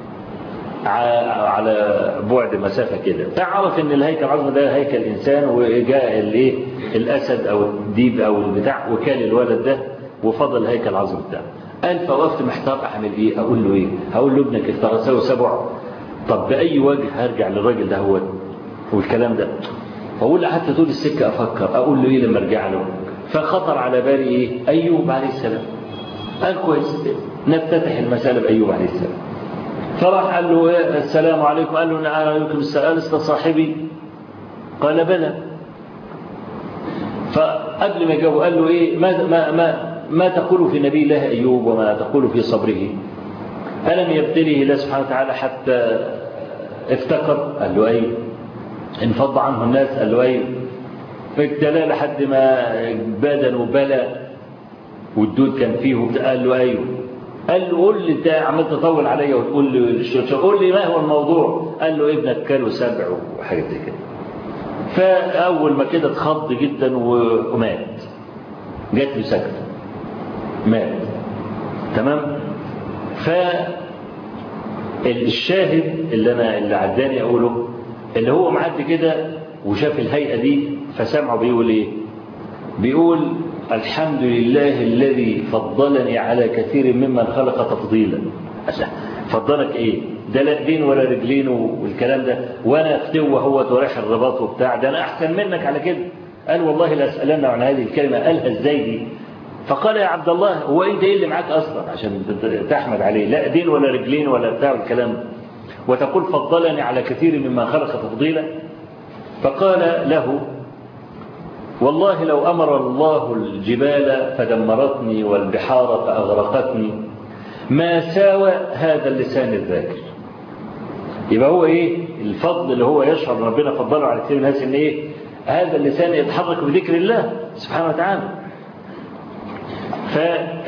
على بعد مسافة كده فعرف ان الهيكل العظمي ده هيكل انسان وجاء الايه الاسد او الديب او البتاع وكال الولد ده وفضل الهيكل العظمي بتاعه قال فوقفت محتار اعمل ايه اقول له ايه هقول له ابنك افترسه سبع طب باي وجه هرجع للراجل ده هو والكلام ده فاقول له حتى طول السكه افكر اقول له ايه لما ارجع له فخطر على بالي ايه ايوب عليه السلام قال كويس نفتتح المساله بايوب عليه السلام فراح قال له إيه السلام عليكم قال له نعم عليكم السلام ألست صاحبي قال بلى فقبل ما يجاوب قال له إيه ما, ما, ما, ما تقول في نبي الله أيوب وما تقول في صبره ألم يبتليه الله سبحانه وتعالى حتى افتقر قال له أيوه انفض عنه الناس قال له أيوه ابتلاه لحد ما بدنه بلى والدود كان فيه قال له أيوه قال له قول لي انت عمال تطول عليا وتقول لي قول لي ما هو الموضوع قال له ابنك كاله سبع وحاجات زي كده فاول ما كده اتخض جدا ومات جات له سكته مات تمام ف الشاهد اللي انا اللي عداني اقوله اللي هو معدي كده وشاف الهيئه دي فسمعه بيقول ايه بيقول الحمد لله الذي فضلني على كثير ممن خلق تفضيلا فضلك ايه ده لا ايدين ولا رجلين والكلام ده وانا فتوه هو ورايح الرباط وبتاع ده انا احسن منك على كده قال والله لاسالن عن هذه الكلمه قالها ازاي دي فقال يا عبد الله هو انت ايه اللي معاك اصلا عشان تحمد عليه لا ايدين ولا رجلين ولا بتاع الكلام ده وتقول فضلني على كثير ممن خلق تفضيلا فقال له والله لو أمر الله الجبال فدمرتني والبحار فأغرقتني ما ساوى هذا اللسان الذاكر يبقى هو إيه الفضل اللي هو يشعر ربنا فضله على كثير من الناس إن إيه هذا اللسان يتحرك بذكر الله سبحانه وتعالى ف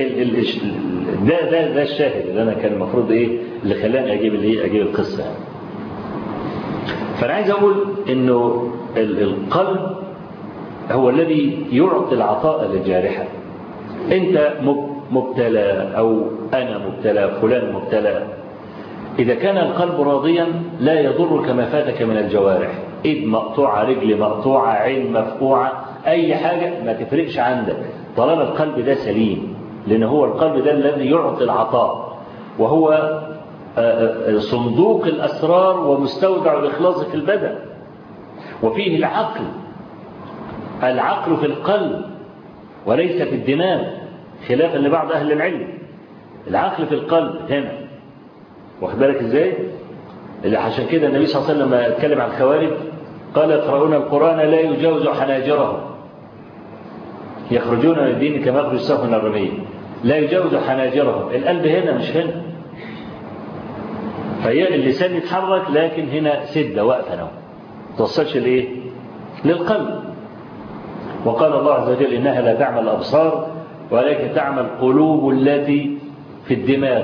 ده ده ده الشاهد اللي انا كان المفروض ايه اللي خلاني اجيب الايه اجيب القصه يعني. فانا عايز اقول انه القلب هو الذي يعطي العطاء للجارحة أنت مبتلى أو أنا مبتلى فلان مبتلى إذا كان القلب راضيا لا يضرك ما فاتك من الجوارح إيد مقطوعة رجل مقطوعة عين مفقوعة أي حاجة ما تفرقش عندك طالما القلب ده سليم لأن هو القلب ده الذي يعطي العطاء وهو صندوق الأسرار ومستودع الإخلاص في البدن وفيه العقل العقل في القلب وليس في الدماغ خلافا لبعض أهل العلم العقل في القلب هنا واخد بالك ازاي اللي عشان كده النبي صلى الله عليه وسلم لما اتكلم عن الخوارج قال يقرؤون القرآن لا يجاوز حناجرهم يخرجون من الدين كما يخرج السهم من الرمية لا يجاوز حناجرهم القلب هنا مش هنا فهي اللسان يتحرك لكن هنا سدة واقفة نوم توصلش لإيه للقلب وقال الله عز وجل إنها لا تعمل الأبصار ولكن تعمل القلوب التي في الدماغ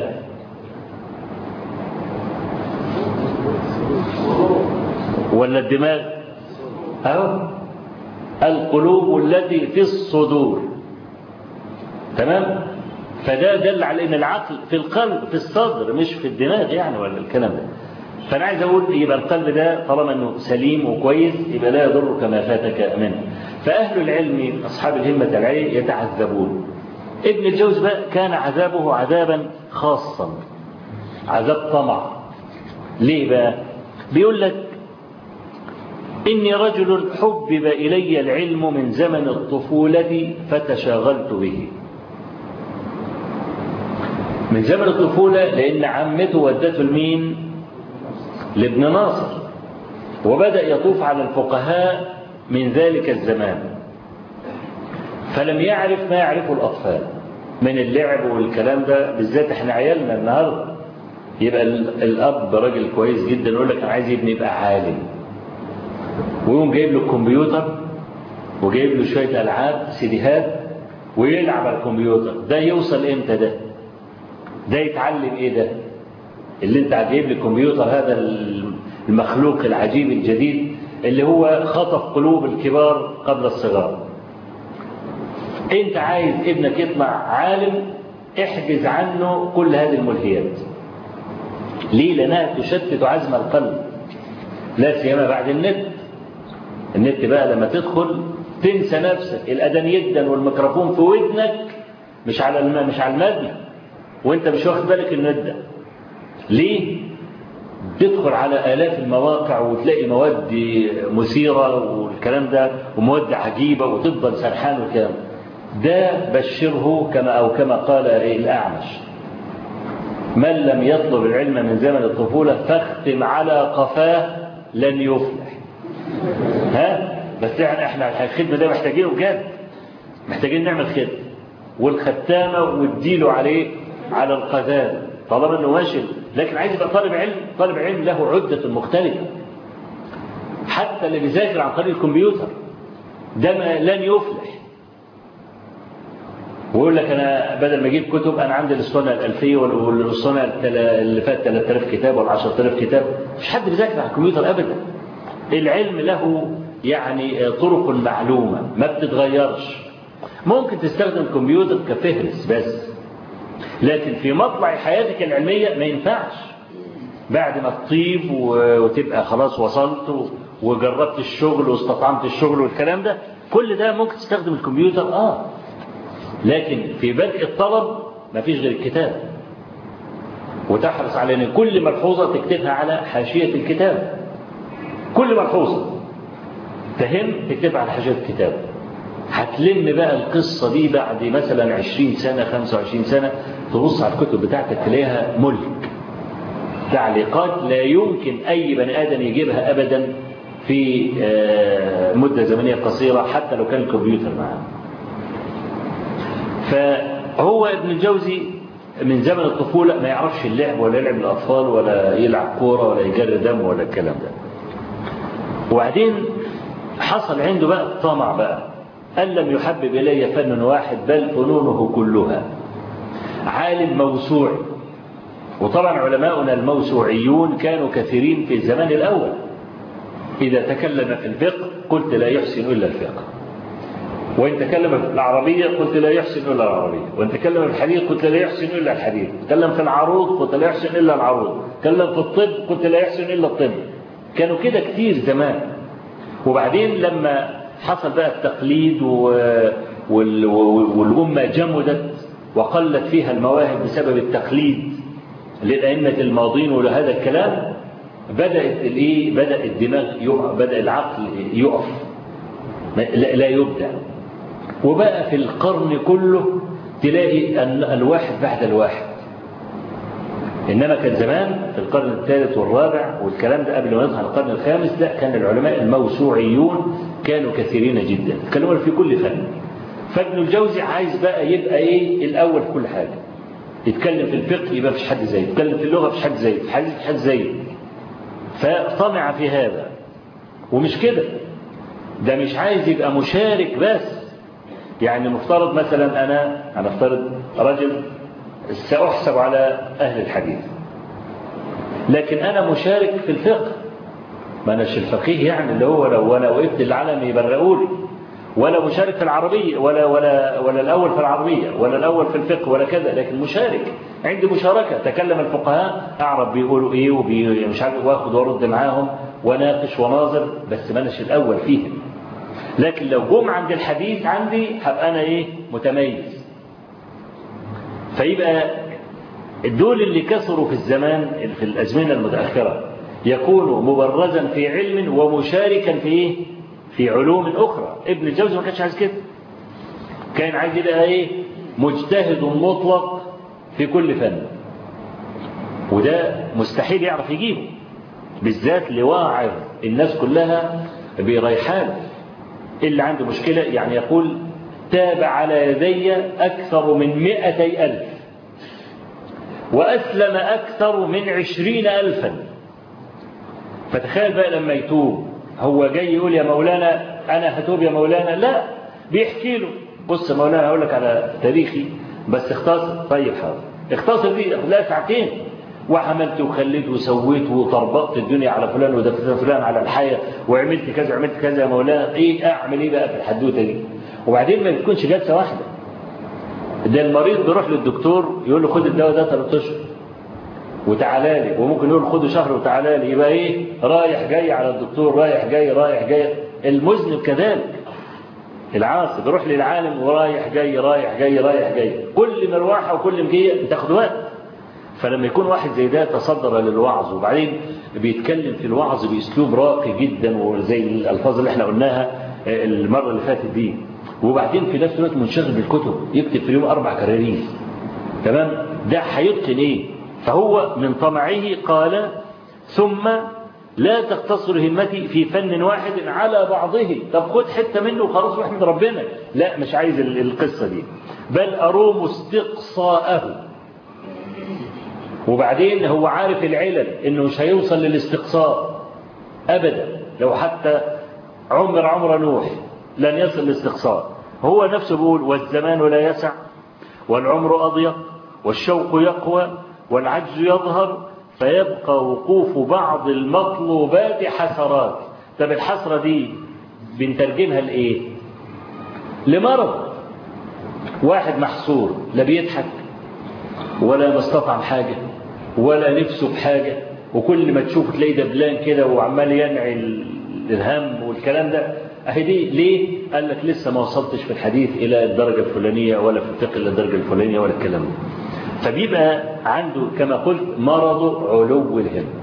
ولا الدماغ أهو القلوب التي في الصدور تمام فده دل على ان العقل في القلب في الصدر مش في الدماغ يعني ولا الكلام ده فانا عايز اقول يبقى القلب ده طالما انه سليم وكويس يبقى لا يضرك ما فاتك منه فاهل العلم اصحاب الهمه العليا يتعذبون ابن الجوز بقى كان عذابه عذابا خاصا عذاب طمع ليه بقى بيقول لك إني رجل حبب إلي العلم من زمن الطفولة فتشاغلت به من زمن الطفولة لأن عمته ودته لمين لابن ناصر وبدأ يطوف على الفقهاء من ذلك الزمان فلم يعرف ما يعرفه الأطفال من اللعب والكلام ده بالذات احنا عيالنا النهارده يبقى الأب راجل كويس جدا يقول لك أنا عايز ابني يبقى عالم ويقوم جايب له الكمبيوتر وجايب له شوية ألعاب سيديهات ويلعب على الكمبيوتر ده يوصل امتى ده ده يتعلم ايه ده اللي انت جايب لي الكمبيوتر هذا المخلوق العجيب الجديد اللي هو خطف قلوب الكبار قبل الصغار انت عايز ابنك يطلع عالم احجز عنه كل هذه الملهيات ليه لانها تشتت عزم القلب لا سيما بعد النت النت بقى لما تدخل تنسى نفسك الاذان يدا والميكروفون في ودنك مش على الم... مش على المبنى وانت مش واخد بالك انه ده ليه تدخل على آلاف المواقع وتلاقي مواد مثيرة والكلام ده ومواد عجيبة وتفضل سرحان والكلام ده بشره كما أو كما قال الأعمش من لم يطلب العلم من زمن الطفولة فاختم على قفاه لن يفلح ها بس احنا احنا الخدمة ده محتاجينه بجد محتاجين نعمل خدمة والختامة واديله عليه على القذاب طالما انه ماشي لكن عايز يبقى طالب علم طالب علم له عدة مختلفة حتى اللي بيذاكر عن طريق الكمبيوتر ده ما لن يفلح ويقول لك انا بدل ما اجيب كتب انا عندي الاسطوانه الالفيه والاسطوانه اللي فات 3000 كتاب ولا 10000 كتاب مش حد بيذاكر على الكمبيوتر ابدا العلم له يعني طرق معلومه ما بتتغيرش ممكن تستخدم الكمبيوتر كفهرس بس لكن في مطلع حياتك العلميه ما ينفعش بعد ما تطيب وتبقى خلاص وصلت وجربت الشغل واستطعمت الشغل والكلام ده كل ده ممكن تستخدم الكمبيوتر اه لكن في بدء الطلب ما فيش غير الكتاب وتحرص على ان كل ملحوظة تكتبها على حاشية الكتاب كل ملحوظة فهم تكتبها على حاشية الكتاب هتلم بقى القصة دي بعد مثلا 20 سنة 25 سنة تبص على الكتب بتاعتك تلاقيها ملك تعليقات لا يمكن أي بني آدم يجيبها أبدا في مدة زمنية قصيرة حتى لو كان الكمبيوتر معاه فهو ابن الجوزي من زمن الطفولة ما يعرفش اللعب ولا يلعب الأطفال ولا يلعب كورة ولا يجري دم ولا الكلام ده وبعدين حصل عنده بقى الطمع بقى أن لم يحبب إلي فن واحد بل فنونه كلها عالم موسوعي وطبعا علماؤنا الموسوعيون كانوا كثيرين في الزمان الأول إذا تكلم في الفقه قلت لا يحسن إلا الفقه وإن تكلم في العربية قلت لا يحسن إلا العربية وإن تكلم في الحديث قلت لا يحسن إلا الحديث تكلم في العروض قلت لا يحسن إلا العروض تكلم في الطب قلت لا يحسن إلا الطب كانوا كده كتير زمان وبعدين لما حصل بقى التقليد والأمة جمدت وقلت فيها المواهب بسبب التقليد للأئمة الماضين ولهذا الكلام بدأت الايه بدأ الدماغ يقف بدأ العقل يقف لا يبدع وبقى في القرن كله تلاقي الواحد بعد الواحد إنما كان زمان في القرن الثالث والرابع والكلام ده قبل ما يظهر القرن الخامس لا كان العلماء الموسوعيون كانوا كثيرين جدا كانوا في كل فن فابن الجوزي عايز بقى يبقى ايه الأول في كل حاجة يتكلم في الفقه يبقى مفيش حد زيه يتكلم في اللغة مفيش حد زيه في الحديث مفيش حد زيه فطمع في هذا ومش كده ده مش عايز يبقى مشارك بس يعني مفترض مثلا أنا هنفترض رجل سأحسب على أهل الحديث لكن أنا مشارك في الفقه ما أناش الفقيه يعني اللي هو لو أنا وقفت العلم يبرقولي ولا مشارك في العربية ولا ولا ولا الأول في العربية ولا الأول في الفقه ولا كذا لكن مشارك عندي مشاركة تكلم الفقهاء أعرف بيقولوا إيه وبي مش عارف واخد وارد معاهم وناقش وناظر بس ما أناش الأول فيهم لكن لو جم عند الحديث عندي هبقى أنا إيه متميز فيبقى الدول اللي كثروا في الزمان في الأزمنة المتأخرة يكون مبرزا في علم ومشاركا في إيه؟ في علوم أخرى ابن الجوزي ما كانش عايز كده كان عايز يبقى إيه مجتهد مطلق في كل فن وده مستحيل يعرف يجيبه بالذات لواعظ الناس كلها بريحان اللي عنده مشكلة يعني يقول تاب على يدي أكثر من مئتي ألف وأسلم أكثر من عشرين ألفا فتخيل بقى لما يتوب هو جاي يقول يا مولانا أنا هتوب يا مولانا لا بيحكي له بص يا مولانا هقول لك على تاريخي بس اختصر طيب حاضر اختصر دي لا ساعتين وعملت وخليت وسويت وطربقت الدنيا على فلان ودفت فلان على الحياة وعملت كذا وعملت كذا يا مولانا ايه اعمل ايه بقى في الحدوته دي وبعدين ما بتكونش جلسه واحده ده المريض بيروح للدكتور يقول له خد الدواء ده ثلاث اشهر وتعالى لي وممكن يقول خده شهر وتعالى لي يبقى ايه رايح جاي على الدكتور رايح جاي رايح جاي المذنب كذلك العاصي بيروح للعالم ورايح جاي رايح جاي رايح جاي كل مروحه وكل مجيه بتاخد وقت فلما يكون واحد زي ده تصدر للوعظ وبعدين بيتكلم في الوعظ باسلوب راقي جدا وزي الالفاظ اللي احنا قلناها المره اللي فاتت دي وبعدين في نفس الوقت منشغل بالكتب يكتب في اليوم اربع كراريس تمام ده هيتقن ايه فهو من طمعه قال ثم لا تقتصر همتي في فن واحد على بعضه طب خد حته منه وخلاص واحمد ربنا لا مش عايز القصه دي بل اروم استقصاءه وبعدين هو عارف العلل انه مش هيوصل للاستقصاء ابدا لو حتى عمر عمر نوح لن يصل للاستقصاء هو نفسه بيقول والزمان لا يسع والعمر اضيق والشوق يقوى والعجز يظهر فيبقى وقوف بعض المطلوبات حسرات طب الحسرة دي بنترجمها لإيه لمرض واحد محصور لا بيضحك ولا مستطعم حاجة ولا نفسه بحاجة وكل ما تشوف تلاقيه دبلان كده وعمال ينعي الهم والكلام ده اهي دي ليه قال لك لسه ما وصلتش في الحديث الى الدرجة الفلانية ولا في الفقه الى الدرجة الفلانية ولا الكلام ده فبيبقى عنده كما قلت مرض علو الهمة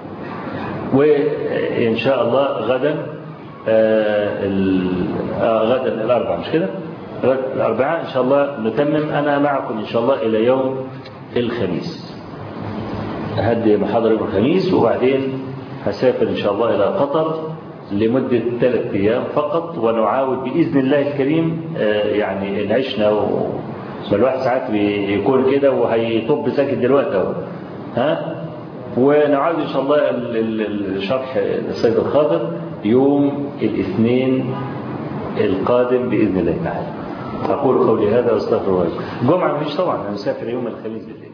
وإن شاء الله غدا آه آه غدا الأربعاء مش كده الأربعاء إن شاء الله نتمم أنا معكم إن شاء الله إلى يوم الخميس هدي محاضرة يوم الخميس وبعدين هسافر إن شاء الله إلى قطر لمدة ثلاث أيام فقط ونعاود بإذن الله الكريم آه يعني إن عشنا و... فالواحد ساعات بيكون كده وهيطب ساكت دلوقتي اهو ها ونعود ان شاء الله الشرح السيد الخاطر يوم الاثنين القادم باذن الله تعالى اقول قولي هذا واستغفر الله جمعه مفيش طبعا انا مسافر يوم الخميس بالليل